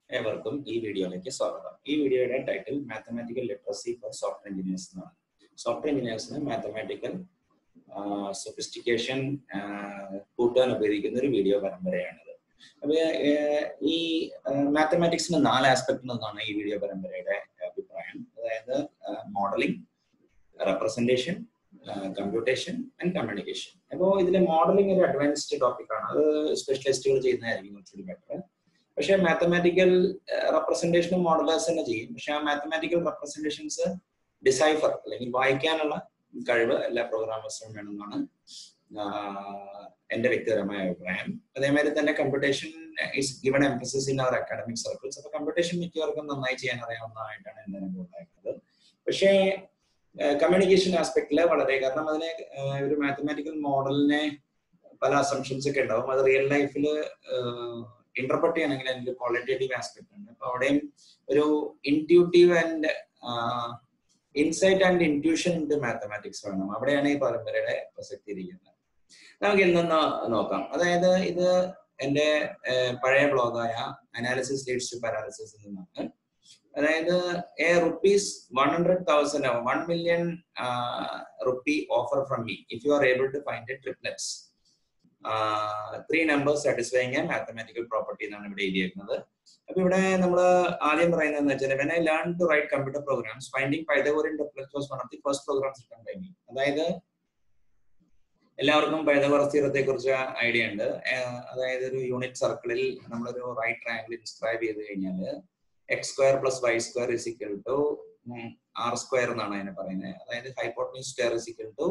ഏവർക്കും ഈ വീഡിയോയിലേക്ക് സ്വാഗതം ഈ വീഡിയോയുടെ title mathematical literacy for software engineers എന്നാണ് സോഫ്റ്റ്വെയർ എഞ്ചിനീയേഴ്സിന് മാത്തമാറ്റിക്കൽ സൊഫിസ്റ്റിക്കേഷൻ കൂട്ടാൻ ഉപയോഗിക്കുന്ന ഒരു വീഡിയോ പരമ്പരയാണിത് അപ്പൊ ഈ മാത്തമാറ്റിക്സിന് നാല് ആസ്പെക്ട് എന്നാണ് ഈ വീഡിയോ പരമ്പരയുടെ അഭിപ്രായം അതായത് modelling representation computation and communication അപ്പോൾ ഇതിലെ മോഡലിംഗ് ഒരു അഡ്വാൻസ്ഡ് ടോപ്പിക്കാണ് അത് സ്പെഷ്യലിസ്റ്റുകൾ ചെയ്യുന്നതായിരിക്കും കുറച്ചുകൂടി ബെറ്റർ പക്ഷെ മാത്തമാറ്റിക്കൽ റെപ്രസെന്റേഷനും മോഡലേഴ്സ് തന്നെ ചെയ്യും പക്ഷെ ആ മാത്തമാറ്റിക്കൽ റെപ്രസെന്റേഷൻസ് ഡിസൈഫർ അല്ലെങ്കിൽ വായിക്കാനുള്ള കഴിവ് എല്ലാ പ്രോഗ്രാമേഴ്സിനും വേണമെന്നാണ് എന്റെ വ്യക്തിപരമായ അഭിപ്രായം അതേമാതിരി തന്നെ computation is given emphasis in our academic circles അപ്പൊ കമ്പ്യൂട്ടേഷൻ മിക്കവർക്കും നന്നായി ചെയ്യാൻ അറിയാവുന്നതായിട്ടാണ് എന്റെ അനുഭവം ഉണ്ടായിരുന്നത് പക്ഷേ കമ്മ്യൂണിക്കേഷൻ ആസ്പെക്റ്റില് വളരെ കാരണം അതിനെ ഒരു മാത്തമാറ്റിക്കൽ മോഡലിനെ പല അസംഷൻസ് ഒക്കെ ഉണ്ടാവും അത് റിയൽ ലൈഫിൽ ഇന്റർപ്രട്ട് ചെയ്യണമെങ്കിൽ അതിന്റെ ക്വാളിറ്റേറ്റീവ് ആസ്പെക്ട് ഉണ്ട് അപ്പൊ അവിടെയും ഒരു intuitive and insight and intuition in mathematics വേണം അവിടെയാണ് ഈ പരമ്പരയുടെ പ്രസക്തി ഇരിക്കുന്നത് നമുക്ക് ഇന്നൊന്ന് നോക്കാം അതായത് ഇത് എന്റെ പഴയ ബ്ലോഗായ അനാലിസിസ് ലീഡ്സ് ടു പാരാലിസിസ് നിന്നാണ് അതായത് a rupees one hundred thousand one million rupee offer from me if you are able to find a triplets three numbers satisfying a mathematical property എന്നാണ് ഇവിടെ എഴുതിയിരിക്കുന്നത് അപ്പൊ ഇവിടെ നമ്മൾ ആദ്യം പറയുന്നത് എന്ന് വെച്ചാൽ when I learn to write computer programs finding Pythagorean triplets was one of the first programs written by me അതായത് എല്ലാവർക്കും പൈതഗോറസ് തീരത്തെ കുറിച്ച് ഐഡിയ ഉണ്ട് അതായത് ഒരു യൂണിറ്റ് സർക്കിളിൽ നമ്മളൊരു റൈറ്റ് ട്രയാങ്കിൾ ഇൻസ്ക്രൈബ് ചെയ്ത് കഴിഞ്ഞാൽ X square plus Y square is equal to R square എന്നാണ് അതിനെ പറയുന്നത് അതായത് hypotenuse square is equal to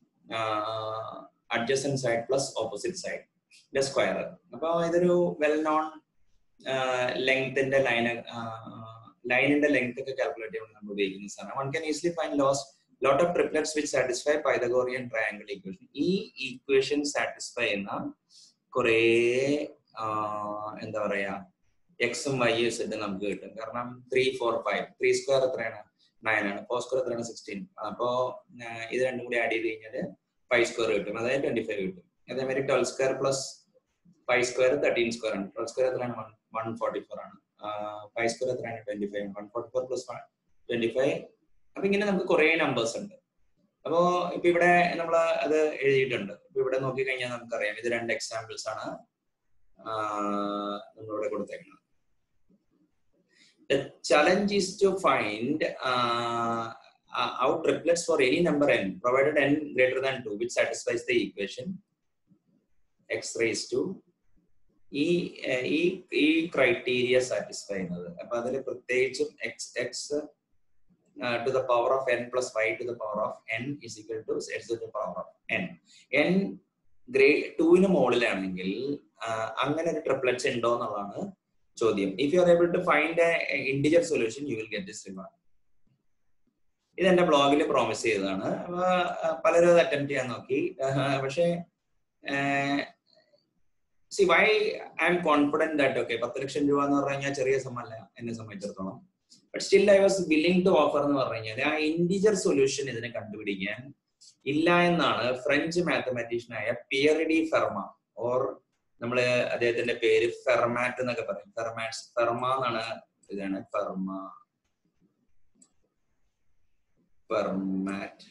adjacent side plus opposite side square അപ്പൊ ഇതൊരു വെൽ നോൺ ലെങ്ത്തിന്റെ ലൈൻ ലൈനിന്റെ ലെങ്ത് ഒക്കെ കാൽക്കുലേറ്റ് ചെയ്യാൻ നമ്മൾ ഉപയോഗിക്കുന്ന സാധനം one can easily find lots lot of triplets which satisfy Pythagorean triangle equation ഈ ഈക്വേഷൻ സാറ്റിസ്ഫൈ ചെയ്യുന്ന കുറേ എന്താ പറയാ എക്സും വൈ സെറ്റ് നമുക്ക് കിട്ടും കാരണം three four five three square എത്രയാണ് നയൻ ആണ് ഫോർ സ്ക്വയർ എത്രയാണ് സിക്സ്റ്റീൻ അപ്പോ ഇത് രണ്ടും കൂടി ആഡ് ചെയ്ത് കഴിഞ്ഞാൽ ഫൈവ് സ്ക്വയർ കിട്ടും അതായത് ട്വന്റി ഫൈവ് കിട്ടും അതേമാതിരി twelve square plus five square thirteen square ആണ് ട്വൽവ് സ്ക്വയർ എത്രയാണ് വൺ വൺ ഫോർട്ടി ഫോർ ആണ് ഫൈവ് സ്ക്വയർ എത്രയാണ് twenty five one forty four plus twenty five അപ്പൊ ഇങ്ങനെ നമുക്ക് കുറെ നമ്പേഴ്സ് ഉണ്ട് അപ്പോ ഇപ്പൊ ഇവിടെ നമ്മൾ അത് എഴുതിയിട്ടുണ്ട് ഇപ്പൊ ഇവിടെ നോക്കി കഴിഞ്ഞാൽ നമുക്കറിയാം ഇത് രണ്ട് എക്സാമ്പിൾസ് ആണ് നമ്മളിവിടെ കൊടുത്തേക്കുന്നത് The challenge is to find uh, uh, out triplets for any number n provided n greater than 2 which satisfies the equation x raised to ഈ ഈ ഈ ക്രൈറ്റീരിയ സാറ്റിസ്ഫൈ ചെയ്യുന്നത് അപ്പൊ അതിൽ പ്രത്യേകിച്ചും X X to the power of N plus Y to the power of N is equal to X to the power of N N greater ടൂവിന് മുകളിലാണെങ്കിൽ അങ്ങനെ ഒരു ട്രിപ്ലറ്റ്സ് ഉണ്ടോ എന്നുള്ളതാണ് ചോദ്യം if you are able to find a integer solution you will get this reward ഇത് എന്റെ ബ്ലോഗിൽ promise ചെയ്തതാണ് പലരും അത് അറ്റംപ്റ്റ് ചെയ്യാൻ നോക്കി പക്ഷേ see why I'm confident that okay പത്ത് ലക്ഷം രൂപ എന്ന് പറഞ്ഞു കഴിഞ്ഞാൽ ചെറിയ സമയമല്ല എന്നെ സംബന്ധിച്ചിടത്തോളം but still I was willing to offer എന്ന് പറഞ്ഞു കഴിഞ്ഞാൽ ആ ഇൻഡിജർ സൊല്യൂഷൻ ഇതിനെ കണ്ടുപിടിക്കാൻ ഇല്ല എന്നാണ് ഫ്രഞ്ച് മാത്തമാറ്റീഷ്യനായ പിയറിഡി ഫെർമ ഓർ നമ്മള് അദ്ദേഹത്തിന്റെ പേര് ഫെർമാറ്റ് എന്നൊക്കെ പറയും ഫെർമാറ്റ് ഫെർമ എന്നാണ് ഇതാണ് ഫെർമ ഫെർമാറ്റ്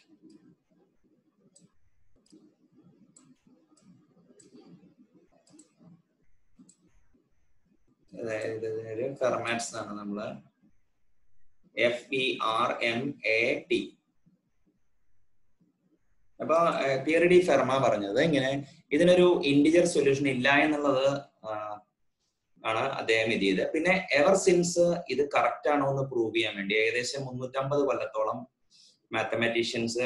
അതായത് ഫെർമാറ്റ്സ് എന്നാണ് നമ്മള് F E R M A T അപ്പൊ പിയറിഡി ഫെർമ പറഞ്ഞത് ഇങ്ങനെ ഇതിനൊരു ഇൻഡിജർ സൊല്യൂഷൻ ഇല്ല എന്നുള്ളത് ആണ് അദ്ദേഹം ഇത് ചെയ്തത് പിന്നെ എവർ സിൻസ് ഇത് കറക്റ്റ് ആണോ എന്ന് പ്രൂവ് ചെയ്യാൻ വേണ്ടി ഏകദേശം മുന്നൂറ്റമ്പത് കൊല്ലത്തോളം മാത്തമാറ്റീഷ്യൻസ്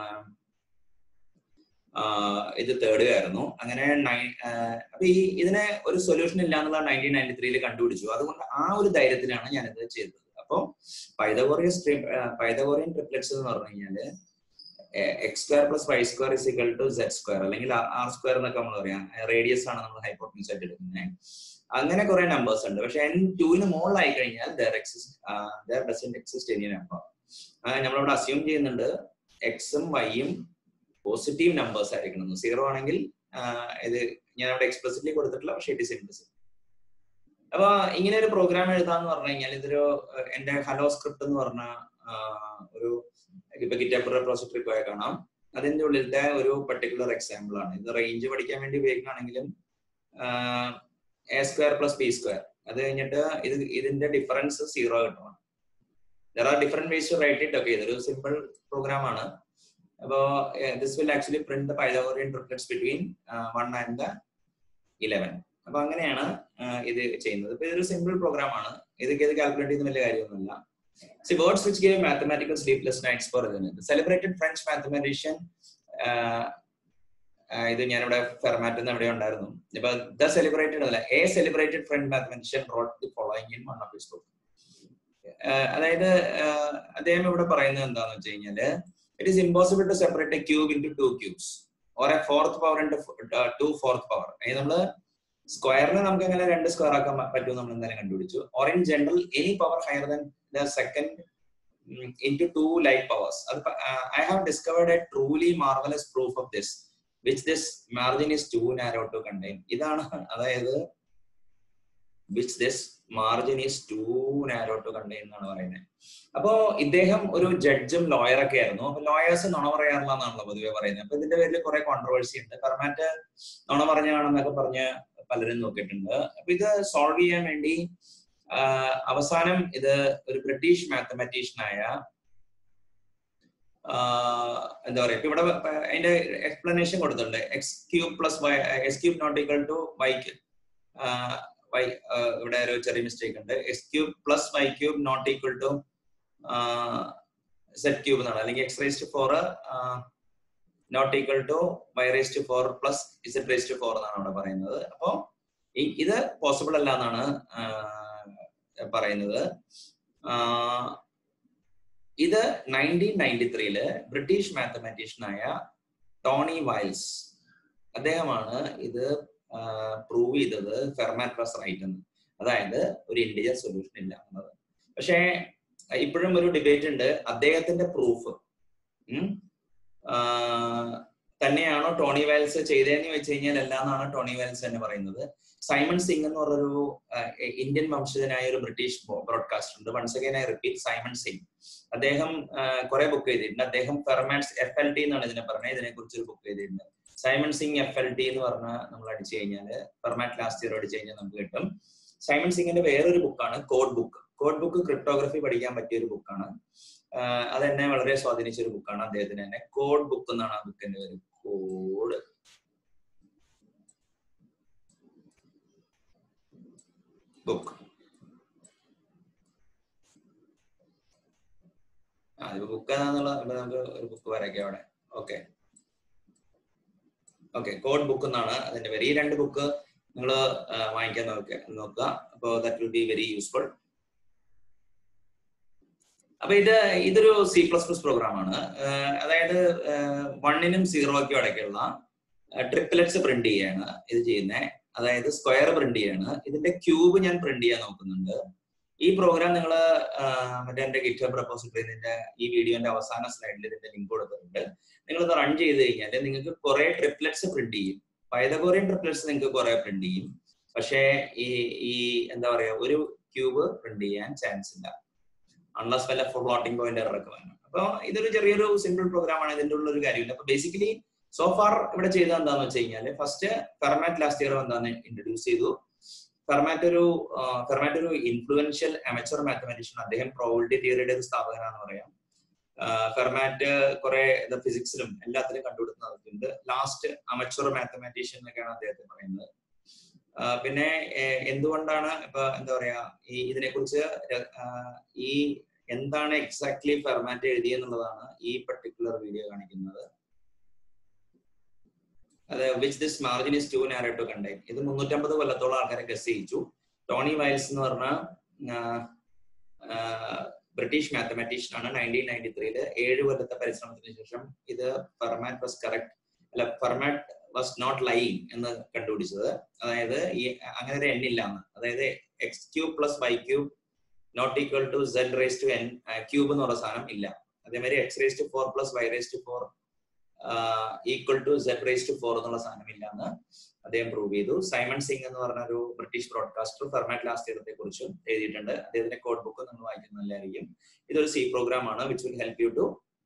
ഇത് തേടുകയായിരുന്നു അങ്ങനെ അപ്പൊ ഈ ഇതിനെ ഒരു സൊല്യൂഷൻ ഇല്ല എന്നുള്ള നയൻറ്റീൻ നയൻറ്റി ത്രീയിൽ കണ്ടുപിടിച്ചു അതുകൊണ്ട് ആ ഒരു ധൈര്യത്തിലാണ് ഞാനിത് ചെയ്തത് അപ്പോൾ പൈതഗോറിയസ് പൈതഗോറിയൻ ട്രിപ്ലെറ്റ്സ് എന്ന് പറഞ്ഞു കഴിഞ്ഞാല് X square plus Y square is equal to Z square അല്ലെങ്കിൽ ആർ സ്ക്വയർ എന്നൊക്കെ നമ്മൾ പറയാം റേഡിയസ് ആണ് നമ്മൾ ഹൈപ്പോട്ടൻസ് ആയിട്ട് എടുക്കുന്നത് അങ്ങനെ കുറെ നമ്പേഴ്സ് ഉണ്ട് പക്ഷെ എൻ ടുവിന് മുകളിലായി കഴിഞ്ഞാൽ there exist there doesn't exist any number നമ്മളിവിടെ അസ്യൂം ചെയ്യുന്നുണ്ട് എക്സും വൈയും പോസിറ്റീവ് നമ്പേഴ്സ് ആയിരിക്കണം സീറോ ആണെങ്കിൽ ഇത് ഞാൻ അവിടെ എക്സ്പ്ലസിറ്റ്ലി കൊടുത്തിട്ടില്ല പക്ഷേ ഇറ്റ് ഇസ് ഇംപ്ലിസിറ്റ് അപ്പൊ ഇങ്ങനെ ഒരു പ്രോഗ്രാം എഴുതാന്ന് പറഞ്ഞു കഴിഞ്ഞാൽ ഇതൊരു എന്റെ ഹലോ സ്ക്രിപ്റ്റ് എന്ന് പറഞ്ഞ ഒരു ഇപ്പൊ ഗിറ്റാബ് റെപ്പോസിറ്ററി പോയാൽ കാണാം അതിന്റെ ഉള്ളിലത്തെ ഒരു പെർട്ടിക്കുലർ എക്സാമ്പിൾ ആണ് ഇത് റേഞ്ച് പഠിക്കാൻ വേണ്ടി ഉപയോഗിക്കുകയാണെങ്കിലും A square plus B square അത് കഴിഞ്ഞിട്ട് ഇത് ഇതിന്റെ ഡിഫറൻസ് സീറോ കിട്ടണം there are different ways to write it okay ഇതൊരു സിമ്പിൾ പ്രോഗ്രാം ആണ് അപ്പോ this will actually print the Pythagorean triplets between one and the eleven അപ്പൊ അങ്ങനെയാണ് ഇത് ചെയ്യുന്നത് ഇപ്പൊ ഇതൊരു സിമ്പിൾ പ്രോഗ്രാം ആണ് ഇതൊക്കെ ഇത് കാൽക്കുലേറ്റ് ചെയ്യുന്ന വലിയ കാര്യമൊന്നുമില്ല these words which gave mathematical sleepless nights for ഇതിന് സെലിബ്രേറ്റഡ് ഫ്രഞ്ച് മാത്തമാറ്റീഷ്യൻ ഇത് ഞാനിവിടെ ഫെർമാറ്റ് എന്ന് എവിടെ ഉണ്ടായിരുന്നു ഇപ്പൊ ദ സെലിബ്രേറ്റഡ് അല്ല a celebrated French mathematician wrote the following in one of his book അതായത് അദ്ദേഹം ഇവിടെ പറയുന്നത് എന്താണെന്ന് വെച്ച് കഴിഞ്ഞാല് it is impossible to separate a cube into two cubes or a fourth power into fourth power അതായത് നമ്മള് സ്ക്വയറിനെ നമുക്ക് എങ്ങനെ രണ്ട് സ്ക്വയർ ആക്കാൻ പറ്റും നമ്മൾ എന്തായാലും കണ്ടുപിടിച്ചു or in general any power higher than the second into two like powers അത് I have discovered a truly marvellous proof of this which this margin is too narrow to contain ഇതാണ് അതായത് which this margin is too narrow to contain എന്നാണ് പറയുന്നത് അപ്പോ ഇദ്ദേഹം ഒരു ജഡ്ജും lawyer ഒക്കെ ആയിരുന്നു അപ്പൊ ലോയേഴ്സ് നുണ പറയാറില്ല എന്നാണല്ലോ പൊതുവെ പറയുന്നത് അപ്പൊ ഇതിന്റെ പേരിൽ കുറെ കോൺട്രവേഴ്സി ഉണ്ട് പെർമാറ്റ് നുണ പറഞ്ഞാണെന്നൊക്കെ പറഞ്ഞ് പലരും നോക്കിയിട്ടുണ്ട് അപ്പൊ ഇത് സോൾവ് ചെയ്യാൻ വേണ്ടി അവസാനം ഇത് ഒരു ബ്രിട്ടീഷ് മാത്തമാറ്റീഷ്യനായ എന്താ പറയാ ഇവിടെ അതിന്റെ എക്സ്പ്ലനേഷൻ കൊടുത്തിട്ടുണ്ട് x cube plus y x cube not equal to വൈക്ക് വൈ ഇവിടെ ഒരു ചെറിയ മിസ്റ്റേക്ക് ഉണ്ട് x cube plus y cube not equal to z cube എന്നാണ് അല്ലെങ്കിൽ x raised four not equal to y raised four plus z raised four എന്നാണ് അവിടെ പറയുന്നത് അപ്പോ ഇത് പോസിബിൾ അല്ല എന്നാണ് പറയുന്നത് ഇത് നയൻറ്റീൻ നയൻറ്റി ത്രീയില് ബ്രിട്ടീഷ് മാത്തമാറ്റീഷ്യനായ ടോണി വൈൽസ് അദ്ദേഹമാണ് ഇത് പ്രൂവ് ചെയ്തത് ഫെർമാറ്റ് പ്ലസ് റൈറ്റ് എന്ന് അതായത് ഒരു ഇന്റീജർ സൊല്യൂഷൻ ഇല്ല എന്നത് പക്ഷേ ഇപ്പോഴും ഒരു ഡിബേറ്റ് ഉണ്ട് അദ്ദേഹത്തിന്റെ പ്രൂഫ് തന്നെയാണോ ടോണി വൈൽസ് ചെയ്തതെന്ന് വെച്ച് കഴിഞ്ഞാൽ അല്ല എന്നാണ് ടോണി വൈൽസ് തന്നെ പറയുന്നത് സൈമൺ സിംഗ് എന്ന് പറഞ്ഞൊരു ഇന്ത്യൻ വംശജനായ ഒരു ബ്രിട്ടീഷ് ബ്രോഡ്കാസ്റ്റർ ഉണ്ട് once again I repeat Simon Singh അദ്ദേഹം കുറെ ബുക്ക് ചെയ്തിട്ടുണ്ട് അദ്ദേഹം ഫെർമാറ്റ്സ് എഫ് എൽ ടി എന്നാണ് ഇതിനെ പറഞ്ഞത് ഇതിനെ കുറിച്ച് ഒരു ബുക്ക് ചെയ്തിട്ടുണ്ട് Simon Singh F L T എന്ന് പറഞ്ഞ നമ്മൾ അടിച്ചു കഴിഞ്ഞാൽ ഫെർമാറ്റ് ലാസ്റ്റ് ഇയർ അടിച്ചു കഴിഞ്ഞാൽ നമുക്ക് കിട്ടും സൈമൺ സിംഗിന്റെ വേറൊരു ബുക്കാണ് code book code book cryptography പഠിക്കാൻ പറ്റിയ ഒരു ബുക്കാണ് അത് എന്നെ വളരെ സ്വാധീനിച്ച ഒരു ബുക്കാണ് അദ്ദേഹത്തിന് തന്നെ കോഡ് ബുക്ക് എന്നാണ് ആ ബുക്കിന്റെ പേര് കോഡ് ബുക്ക് ആ ഇത് ബുക്ക് ഏതാന്നുള്ള നമുക്ക് ഒരു ബുക്ക് വരയ്ക്കാം അവിടെ ഓക്കെ ഓക്കെ കോഡ് ബുക്ക് എന്നാണ് അതിന്റെ പേര് ഈ രണ്ട് ബുക്ക് നിങ്ങൾ വാങ്ങിക്കാൻ നോക്കുക നോക്കുക അപ്പോൾ that will be very useful അപ്പൊ ഇത് ഇതൊരു സി പ്ലസ് പ്ലസ് പ്രോഗ്രാം ആണ് അതായത് വണ്ണിനും സീറോയ്ക്കും ഇടയ്ക്കുള്ള ട്രിപ്ലെറ്റ്സ് പ്രിന്റ് ചെയ്യാണ് ഇത് ചെയ്യുന്നത് അതായത് സ്ക്വയർ പ്രിന്റ് ചെയ്യാണ് ഇതിന്റെ ക്യൂബ് ഞാൻ പ്രിന്റ് ചെയ്യാൻ നോക്കുന്നുണ്ട് ഈ പ്രോഗ്രാം നിങ്ങൾ മറ്റേ എന്റെ ഗിറ്റ് പ്രപ്പോസിറ്ററിന്റെ ഈ വീഡിയോന്റെ അവസാന സ്ലൈഡിൽ ഇതിന്റെ ലിങ്ക് കൊടുത്തിട്ടുണ്ട് നിങ്ങൾ ഇത് റൺ ചെയ്ത് കഴിഞ്ഞാൽ നിങ്ങൾക്ക് കുറെ ട്രിപ്ലെറ്റ്സ് പ്രിന്റ് ചെയ്യും പൈതകോറിയൻ ട്രിപ്ലെറ്റ്സ് നിങ്ങൾക്ക് കുറെ പ്രിന്റ് ചെയ്യും പക്ഷേ ഈ ഈ എന്താ പറയാ ഒരു ക്യൂബ് പ്രിന്റ് ചെയ്യാൻ ചാൻസ് ഇല്ല അൺലസ് വല്ല ഫ്ലോട്ടിംഗ് പോയിന്റ് എററൊക്കെ വരണം അപ്പൊ ഇതൊരു ചെറിയൊരു സിമ്പിൾ പ്രോഗ്രാം ആണ് ഇതിന്റെ ഉള്ള ഒരു കാര്യമില്ല അപ്പൊ ബേസിക്കലി സോ ഫാർ ഇവിടെ ചെയ്തത് എന്താന്ന് വെച്ച് കഴിഞ്ഞാല് ഫസ്റ്റ് ഫെർമാറ്റ് ലാസ്റ്റ് ഇയർ എന്താന്ന് ഇൻട്രൊഡ്യൂസ് ചെയ്തു ഫെർമാറ്റ് ഒരു ഫെർമാറ്റ് ഒരു ഇൻഫ്ലുവൻഷ്യൽ അമച്ചർ മാത്തമാറ്റീഷ്യൻ അദ്ദേഹം പ്രോബിലിറ്റി തിയറിയുടെ ഒരു സ്ഥാപകനാന്ന് പറയാം ഫെർമാറ്റ് കുറെ ഫിസിക്സിലും എല്ലാത്തിലും കണ്ടുപിടുത്തം നടത്തിയിട്ടുണ്ട് ലാസ്റ്റ് അമച്ചർ മാത്തമാറ്റീഷ്യൻ എന്നൊക്കെയാണ് അദ്ദേഹത്തെ പറയുന്നത് പിന്നെ എന്തുകൊണ്ടാണ് ഇപ്പൊ എന്താ പറയാ ഈ ഇതിനെക്കുറിച്ച് ഈ എന്താണ് എക്സാക്ട്ലി ഫെർമാറ്റ് എഴുതിയെന്നുള്ളതാണ് ഈ പർട്ടിക്കുലർ വീഡിയോ കാണിക്കുന്നത് അത് which this margin is too narrow to contain ഇത് മുന്നൂറ്റമ്പത് കൊല്ലത്തോളം ആൾക്കാരെ ഗസ് ചെയ്യിച്ചു ടോണി വൈൽസ് എന്ന് പറഞ്ഞ ബ്രിട്ടീഷ് മാത്തമാറ്റീഷ്യൻ ആണ് നയൻറ്റീൻ നയൻറ്റി ത്രീയില് ഏഴ് കൊല്ലത്തെ പരിശ്രമത്തിന് ശേഷം ഇത് ഫെർമാറ്റ് വാസ് കറക്റ്റ് അല്ല ഫെർമാറ്റ് വാസ് നോട്ട് ലൈങ് എന്ന് കണ്ടുപിടിച്ചത് അതായത് ഈ അങ്ങനെ ഒരു എണ്ണില്ല എന്ന് അതായത് x cube plus y cube not equal to z raised to n cube എന്ന് പറഞ്ഞ സാധനം ഇല്ല അതേമാതിരി x raise to four plus y raised to four equal to z raised to four എന്നുള്ള സാധനം ഇല്ല എന്ന് അദ്ദേഹം പ്രൂവ് ചെയ്തു സൈമൺ സിംഗ് എന്ന് പറഞ്ഞ ഒരു ബ്രിട്ടീഷ് ബ്രോഡ്കാസ്റ്റർ ഫെർമാറ്റ് ലാസ്റ്റ് തിയറത്തെ കുറിച്ചും എഴുതിയിട്ടുണ്ട് അദ്ദേഹത്തിന്റെ കോഡ് ബുക്ക് നിങ്ങൾ വായിക്കുന്നത് നല്ലതായിരിക്കും ഇതൊരു സി പ്രോഗ്രാം ആണ് which will help you to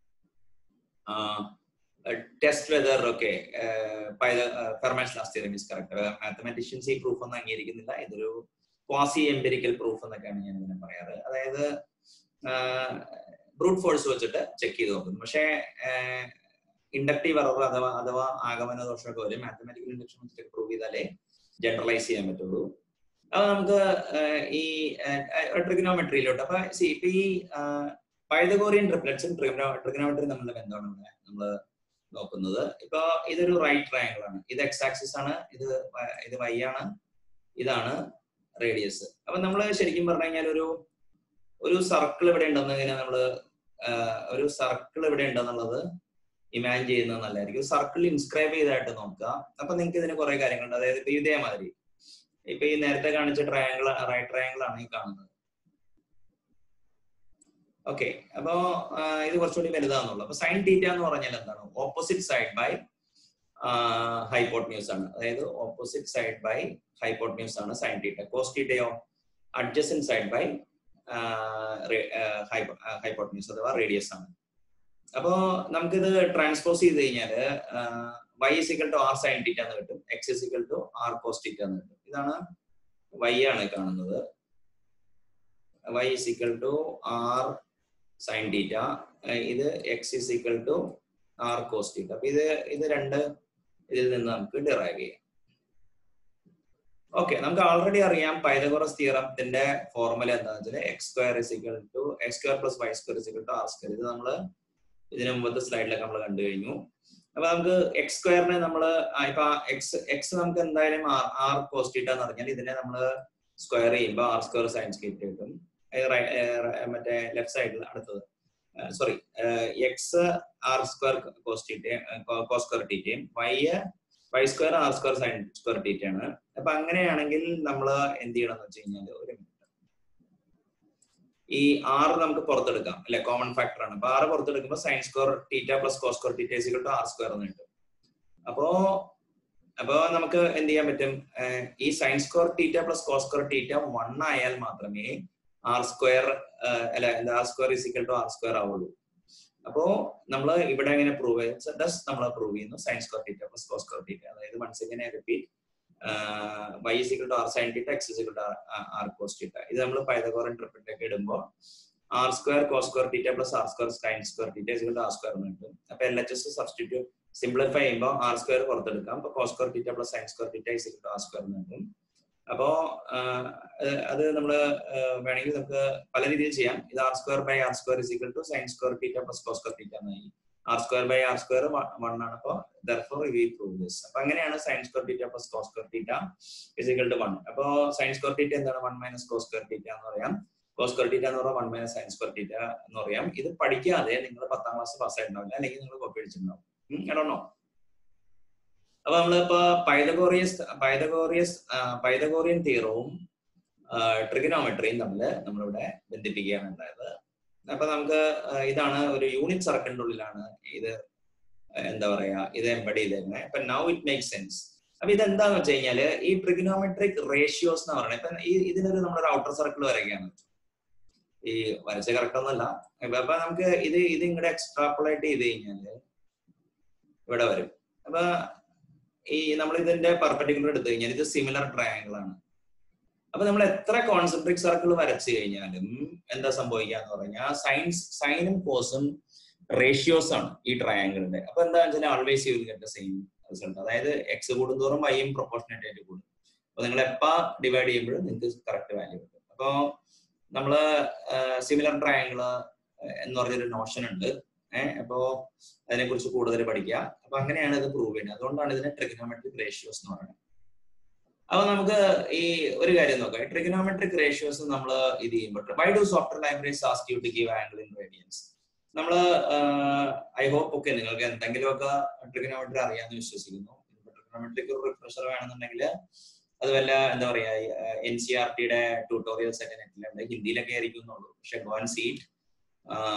test whether okay Fermat last theorem is correct mathematicians ഈ പ്രൂഫ് ഒന്നും അംഗീകരിക്കുന്നില്ല ഇതൊരു ക്വാസി എംപെരിക്കൽ പ്രൂഫ് എന്നൊക്കെയാണ് ഞാൻ ഇതിനെ പറയാറ് അതായത് ബ്രൂട്ട് ഫോഴ്സ് വെച്ചിട്ട് ചെക്ക് ചെയ്ത് നോക്കുന്നു പക്ഷേ ഇൻഡക്റ്റീവ് എറർ അഥവാ അഥവാ ആഗമന ദോഷമൊക്കെ വരും മാത്തമാറ്റിക്കൽ ഇൻഡക്ഷൻ വെച്ചിട്ട് പ്രൂവ് ചെയ്താലേ ജനറലൈസ് ചെയ്യാൻ പറ്റുള്ളൂ അപ്പൊ നമുക്ക് ഈ ട്രിഗനോമെട്രിയിലോട്ട് അപ്പൊ ഇപ്പൊ ഈ പൈതഗോറിയൻ ട്രിപ്ലറ്റ്സും ട്രിഗനോമെട്രി തമ്മിലുള്ള ബന്ധമാണ് ഇവിടെ നമ്മൾ നോക്കുന്നത് ഇപ്പൊ ഇതൊരു റൈറ്റ് ട്രയാങ്കിൾ ആണ് ഇത് എക്സ് ആക്സിസ് ആണ് ഇത് ഇത് വൈ ആണ് ഇതാണ് റേഡിയസ് അപ്പൊ നമ്മൾ ശരിക്കും പറഞ്ഞു കഴിഞ്ഞാൽ ഒരു ഒരു സർക്കിൾ ഇവിടെ ഉണ്ടെന്ന് ഇങ്ങനെ നമ്മള് ഒരു സർക്കിൾ ഇവിടെ ഉണ്ടെന്നുള്ളത് ഇമാജിൻ ചെയ്യുന്നത് നല്ലതായിരിക്കും സർക്കിൾ ഇൻസ്ക്രൈബ് ചെയ്തായിട്ട് നോക്കുക അപ്പൊ നിങ്ങൾക്ക് ഇതിന് കുറെ കാര്യങ്ങളുണ്ട് അതായത് ഇപ്പൊ ഇതേമാതിരി ഇപ്പൊ ഈ നേരത്തെ കാണിച്ച ട്രയാങ്കിൾ റൈറ്റ് ട്രയാങ്കിൾ ആണ് ഈ കാണുന്നത് ഓക്കെ അപ്പോ ഇത് കുറച്ചുകൂടി വലുതാന്നുള്ളൂ അപ്പൊ സൈൻ തീറ്റ എന്ന് പറഞ്ഞാൽ എന്താണ് ഓപ്പോസിറ്റ് സൈഡ് ബൈ ഹൈപ്പോട്ട്ന്യൂസ് ആണ് അതായത് ഓപ്പോസിറ്റ് സൈഡ് ബൈ ഹൈപ്പോട്ട്ന്യൂസ് ആണ് സൈൻ തീറ്റ കോസ് തീറ്റയോ അഡ്ജസൻ സൈഡ് ബൈ ഹൈപ്പോട്ട്ന്യൂസ് അഥവാ റേഡിയസ് ആണ് അപ്പോ നമുക്കിത് ട്രാൻസ്പോസ് ചെയ്ത് കഴിഞ്ഞാല് y is equal to r sine theta എന്ന് കിട്ടും x is equal to r cos theta എന്ന് കിട്ടും ഇതാണ് വൈ ആണ് കാണുന്നത് y is equal to r sine theta ഇത് x is equal to r cos theta അപ്പൊ ഇത് ഇത് രണ്ട് ഇതിൽ നിന്ന് നമുക്ക് ഡിറൈവ് ചെയ്യാം ഓക്കെ നമുക്ക് ഓൾറെഡി അറിയാം പൈതഗോറസ് തിയറത്തിന്റെ ഫോർമുല എന്താണെന്ന് വെച്ചാൽ x square is equal to x square plus Y square is equal to R square ഇത് നമ്മള് ഇതിന് മുമ്പത്തെ സ്ലൈഡിലൊക്കെ നമ്മൾ കണ്ടു കഴിഞ്ഞു അപ്പൊ നമുക്ക് എക്സ് സ്ക്വയറിനെ നമ്മൾ ഇപ്പൊ എക്സ് എക്സ് നമുക്ക് എന്തായാലും ആർ കോസ്റ്റീറ്റ എന്ന് പറഞ്ഞാൽ ഇതിനെ നമ്മൾ സ്ക്വയർ ചെയ്യുമ്പോൾ ആർ സ്ക്വയർ സയൻസ് കിറ്റ് കിട്ടും മറ്റേ ലെഫ്റ്റ് സൈഡിൽ അടുത്തത് sorry x r square cos theta cos square ടീറ്റയും y y square r square sine square ടീറ്റയാണ് അപ്പൊ അങ്ങനെയാണെങ്കിൽ നമ്മൾ എന്ത് ചെയ്യണം എന്ന് വെച്ച് കഴിഞ്ഞാൽ ഒരു മിനിറ്റ് ഈ ആറ് നമുക്ക് പുറത്തെടുക്കാം അല്ലെ കോമൺ ഫാക്ടർ ആണ് അപ്പൊ ആറ് പുറത്തെടുക്കുമ്പോൾ sine square theta plus cos square theta is equal to R square എന്ന് കിട്ടും അപ്പോ അപ്പോ നമുക്ക് എന്ത് ചെയ്യാൻ പറ്റും ഈ sine square theta plus cos square theta one ആയാൽ മാത്രമേ ആർ സ്ക്വയർ അല്ല എന്താ r square is equal to R square ആവുള്ളൂ അപ്പോ നമ്മൾ ഇവിടെ എങ്ങനെ പ്രൂവ് ചെയ്യുന്നത് ഡസ് നമ്മൾ പ്രൂവ് ചെയ്യുന്നു sine square theta plus cos square theta അതായത് വൺസ് ഇങ്ങനെ repeat y is equal to r sine theta x is equal to r cos theta ഇത് നമ്മൾ പൈതഗോറൻ ട്രിപ്പിലൊക്കെ ഇടുമ്പോൾ r square cos square theta plus r square sine square theta is equal to R square എന്ന് കിട്ടും അപ്പൊ L H S substitute simplify ചെയ്യുമ്പോൾ r square പുറത്തെടുക്കാം അപ്പൊ cos square theta plus sine square theta is equal to R square എന്ന് കിട്ടും അപ്പോ അത് നമ്മൾ വേണമെങ്കിൽ നമുക്ക് പല രീതിയിൽ ചെയ്യാം ഇത് r square by r square is equal to sine square theta plus cos square theta എന്നായി r square by r square one ആണ് അപ്പോൾ ദർഫോർ വി പ്രൂവ് ദിസ് അപ്പൊ അങ്ങനെയാണ് sine square theta plus cos square theta is equal to one അപ്പോ sine square theta എന്താണ് one minus cos square theta എന്ന് പറയാം cos square theta എന്ന് പറഞ്ഞാൽ one minus sine square theta എന്ന് പറയാം ഇത് പഠിക്കാതെ നിങ്ങൾ പത്താം ക്ലാസ് പാസ് ആയിട്ടുണ്ടാവില്ല അല്ലെങ്കിൽ നിങ്ങൾ കോപ്പി അടിച്ചിട്ടുണ്ടാവും കേട്ടോ അപ്പൊ നമ്മളിപ്പോ പൈതഗോറിയസ് പൈതഗോറിയസ് പൈതഗോറിയൻ തീറവും ട്രിഗനോമെട്രിയും തമ്മിൽ നമ്മളിവിടെ ബന്ധിപ്പിക്കുകയാണ് ഉണ്ടായത് അപ്പൊ നമുക്ക് ഇതാണ് ഒരു യൂണിറ്റ് സർക്കിളിന്റെ ഉള്ളിലാണ് ഇത് എന്താ പറയാ ഇത് എംബഡ് ചെയ്തേക്കുന്നത് അപ്പൊ നൗ ഇറ്റ് മേക്ക് സെൻസ് അപ്പൊ ഇതെന്താന്ന് വെച്ച് കഴിഞ്ഞാല് ഈ ട്രിഗനോമെട്രിക് റേഷ്യോസ് എന്ന് പറയുന്നത് ഇപ്പൊ ഈ ഇതിനൊരു നമ്മളൊരു ഔട്ടർ സർക്കിൾ വരയ്ക്കുകയാണ് ഈ വരച്ച കറക്റ്റ് ഒന്നല്ല അപ്പൊ നമുക്ക് ഇത് ഇത് ഇങ്ങോട്ട് എക്സ്ട്രാപ്പുലേറ്റ് ചെയ്ത് കഴിഞ്ഞാല് ഇവിടെ വരും അപ്പൊ ഈ നമ്മൾ ഇതിന്റെ പെർപെൻഡിക്കുലർ എടുത്തു കഴിഞ്ഞാൽ ഇത് സിമിലർ ട്രയാങ്കിൾ ആണ് അപ്പൊ നമ്മൾ എത്ര കോൺസെൻട്രിക് സർക്കിൾ വരച്ചു കഴിഞ്ഞാലും എന്താ സംഭവിക്കുക എന്ന് പറഞ്ഞാൽ സൈൻസ് സൈനും കോസും റേഷ്യോസ് ആണ് ഈ ട്രയാങ്കിളിന്റെ അപ്പൊ എന്താ വെച്ചാൽ always you will get same result അതായത് എക്സ് കൂടുന്തോറും വൈയും പ്രൊപ്പോർഷനേറ്റ് ആയിട്ട് കൂടും അപ്പൊ നിങ്ങൾ എപ്പ ഡിവൈഡ് ചെയ്യുമ്പോഴും നിങ്ങൾക്ക് കറക്റ്റ് വാല്യൂ കിട്ടും അപ്പോ നമ്മള് സിമിലർ ട്രയാങ്കിള് എന്ന് പറഞ്ഞൊരു നോഷൻ ഉണ്ട് ഏഹ് അപ്പോ അതിനെ കുറിച്ച് കൂടുതൽ പഠിക്കുക അപ്പൊ അങ്ങനെയാണ് ഇത് പ്രൂവ് ചെയ്യുന്നത് അതുകൊണ്ടാണ് ഇതിനെ ട്രിഗനോമെട്രിക് റേഷ്യോസ് എന്ന് പറയുന്നത് അപ്പൊ നമുക്ക് ഈ ഒരു കാര്യം നോക്കാം ട്രിഗനോമെട്രിക് റേഷ്യോസ് നമ്മൾ ഇത് ചെയ്യുമ്പോൾ why do software libraries ask you to give angle in radians നമ്മൾ ഐ ഹോപ്പ് ഒക്കെ നിങ്ങൾക്ക് എന്തെങ്കിലുമൊക്കെ ട്രിഗനോമെട്രി അറിയാമെന്ന് വിശ്വസിക്കുന്നു ട്രിഗനോമെട്രിക് ഒരു റിഫ്രഷർ വേണമെന്നുണ്ടെങ്കിൽ അത് വല്ല എന്താ പറയാ എൻ സി ആർ ടിയുടെ ട്യൂട്ടോറിയൽസ് ഒക്കെ നെറ്റിലുണ്ട് ഹിന്ദിയിലൊക്കെ ആയിരിക്കുന്നുള്ളൂ പക്ഷെ ഗോൺ സീറ്റ്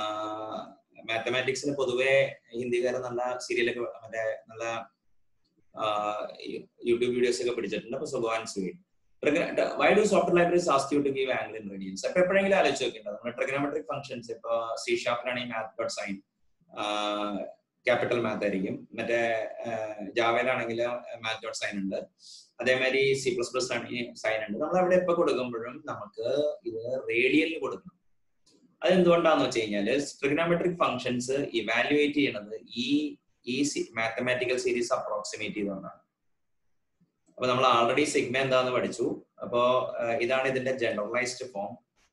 മാത്തമാറ്റിക്സിന് പൊതുവെ ഹിന്ദിക്കാർ നല്ല സീരിയലൊക്കെ മറ്റേ നല്ല യൂട്യൂബ് വീഡിയോസ് ഒക്കെ പിടിച്ചിട്ടുണ്ട് അപ്പൊ സുഗോ and sweet why do software libraries ask you to give angle in radians അപ്പൊ എപ്പോഴെങ്കിലും ആലോചിച്ച് നോക്കേണ്ടത് നമ്മൾ ട്രിഗനോമെട്രിക് ഫംഗ്ഷൻസ് ഇപ്പൊ സി ഷാപ്പിലാണെങ്കിൽ math dot sine capital math ആയിരിക്കും മറ്റേ ജാവയിലാണെങ്കിൽ മാത്ത് ഡോട്ട് സൈൻ ഉണ്ട് അതേമാതിരി സി പ്ലസ് പ്ലസ് ആണെങ്കിൽ സൈൻ ഉണ്ട് നമ്മൾ അവിടെ എപ്പോ കൊടുക്കുമ്പോഴും നമുക്ക് ഇത് റേഡിയലിൽ കൊടുക്കണം അത് എന്തുകൊണ്ടാന്ന് വെച്ച് കഴിഞ്ഞാൽ ട്രിഗനോമെട്രിക് ഫംഗ്ഷൻസ് ഇവാലുവേറ്റ് ചെയ്യണത് ഈ ഈ മാത്തമാറ്റിക്കൽ സീരീസ് അപ്രോക്സിമേറ്റ് ചെയ്തുകൊണ്ടാണ് അപ്പൊ നമ്മൾ ആൾറെഡി സിഗ്മ എന്താന്ന് പഠിച്ചു അപ്പോ ഇതാണ് ഇതിന്റെ ജനറലൈസ്ഡ് ഫോം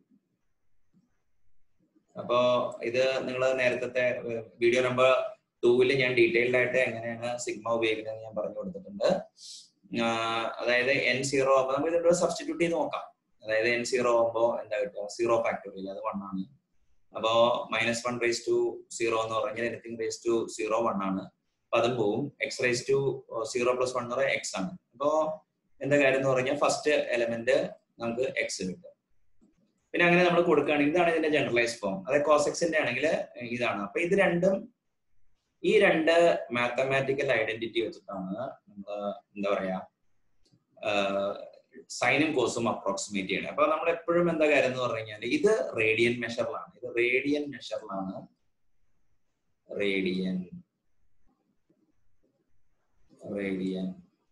അപ്പോ ഇത് നിങ്ങൾ നേരത്തെ വീഡിയോ നമ്പർ ടൂവില് ഞാൻ ഡീറ്റെയിൽഡ് ആയിട്ട് എങ്ങനെയാണ് സിഗ്മ ഉപയോഗിക്കുന്നത് ഞാൻ പറഞ്ഞു കൊടുത്തിട്ടുണ്ട് അതായത് എൻ സീറോ അപ്പൊ നമുക്ക് ഇതിന്റെ സബ്സ്റ്റിറ്റ്യൂട്ട് ചെയ്ത് നോക്കാം അതായത് എൻ സീറോ ആകുമ്പോൾ എന്താ കിട്ടുക സീറോ ഫാക്ടോറിയൽ അത് വൺ ആണ് അപ്പോ minus one raised to zero എന്ന് പറഞ്ഞാൽ anything raised to zero one ആണ് അപ്പൊ അതും പോവും x raise to zero plus one എന്ന് പറയുന്നത് എക്സ് ആണ് അപ്പോ എന്താ കാര്യം എന്ന് പറഞ്ഞാൽ ഫസ്റ്റ് എലമെന്റ് നമുക്ക് എക്സ് കിട്ടും പിന്നെ അങ്ങനെ നമ്മൾ കൊടുക്കുകയാണെങ്കിൽ ഇതാണ് ഇതിന്റെ ജനറലൈസ് ഫോം അതായത് കോസെക്സിന്റെ ആണെങ്കിൽ ഇതാണ് അപ്പൊ ഇത് രണ്ടും ഈ രണ്ട് മാത്തമാറ്റിക്കൽ ഐഡന്റിറ്റി വെച്ചിട്ടാണ് നമ്മൾ എന്താ പറയാ സൈനും കോസും അപ്രോക്സിമേറ്റ് ചെയ്യണം അപ്പൊ നമ്മൾ എപ്പോഴും എന്താ കാര്യം എന്ന് പറഞ്ഞു കഴിഞ്ഞാൽ ഇത് റേഡിയൻ മെഷറിലാണ് ഇത് റേഡിയൻ മെഷറിലാണ് റേഡിയൻ റേഡിയൻ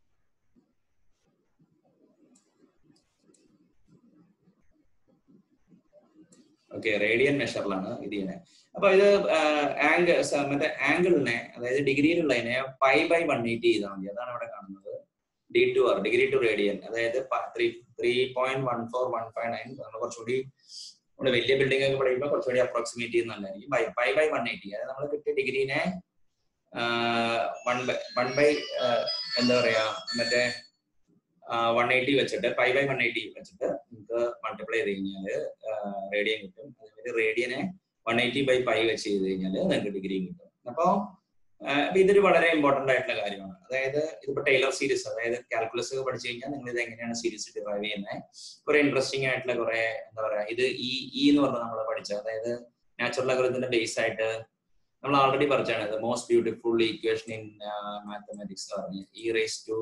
ഓക്കെ റേഡിയൻ മെഷറിലാണ് ഇത് ചെയ്യുന്നത് അപ്പൊ ഇത് ആംഗിൾ മറ്റേ ആംഗിളിനെ അതായത് ഡിഗ്രിയിലുള്ളതിനെ പൈ ബൈ വൺ എയ്റ്റി ചെയ്താൽ മതി അതാണ് ഇവിടെ കാണുന്നത് D to R degree to radian അതായത് three three point one four one five nine നമ്മൾ കുറച്ചുകൂടി നമ്മുടെ വലിയ ബിൽഡിംഗ് ഒക്കെ പഠിക്കുമ്പോൾ കുറച്ചുകൂടി അപ്രോക്സിമേറ്റ് ചെയ്യുന്നതായിരിക്കും by five by one eighty അതായത് നമ്മൾ കിട്ടിയ ഡിഗ്രീനെ വൺ ബൈ വൺ ബൈ എന്താ പറയാ മറ്റേ വൺ എയ്റ്റി വെച്ചിട്ട് ഫൈവ് ബൈ വൺ എയ്റ്റി വെച്ചിട്ട് നമുക്ക് മൾട്ടിപ്ലൈ ചെയ്ത് കഴിഞ്ഞാൽ റേഡിയൻ കിട്ടും അതേമാതിരി റേഡിയനെ വൺ എയ്റ്റി ബൈ ഫൈവ് വെച്ച് ചെയ്ത് കഴിഞ്ഞാൽ നിങ്ങൾക്ക് ഡിഗ്രിയും കിട്ടും അപ്പോൾ അപ്പൊ ഇതൊരു വളരെ ഇമ്പോർട്ടന്റ് ആയിട്ടുള്ള കാര്യമാണ് അതായത് ഇതിപ്പോ ടൈലർ സീരീസ് അതായത് കാൽക്കുലസ് ഒക്കെ പഠിച്ചു കഴിഞ്ഞാൽ നിങ്ങൾ ഇത് എങ്ങനെയാണ് സീരീസ് ഡിറൈവ് ചെയ്യുന്നത് കുറെ ഇൻട്രസ്റ്റിംഗ് ആയിട്ടുള്ള കുറെ എന്താ പറയാ ഇത് ഈ ഇ എന്ന് പറഞ്ഞാൽ നമ്മൾ പഠിച്ചത് അതായത് നാച്ചുറൽ അഗ്രത്തിന്റെ ബേസ് ആയിട്ട് നമ്മൾ ഓൾറെഡി പഠിച്ചാണ് ഇത് most beautiful equation in mathematics എന്ന് പറഞ്ഞ് e raised to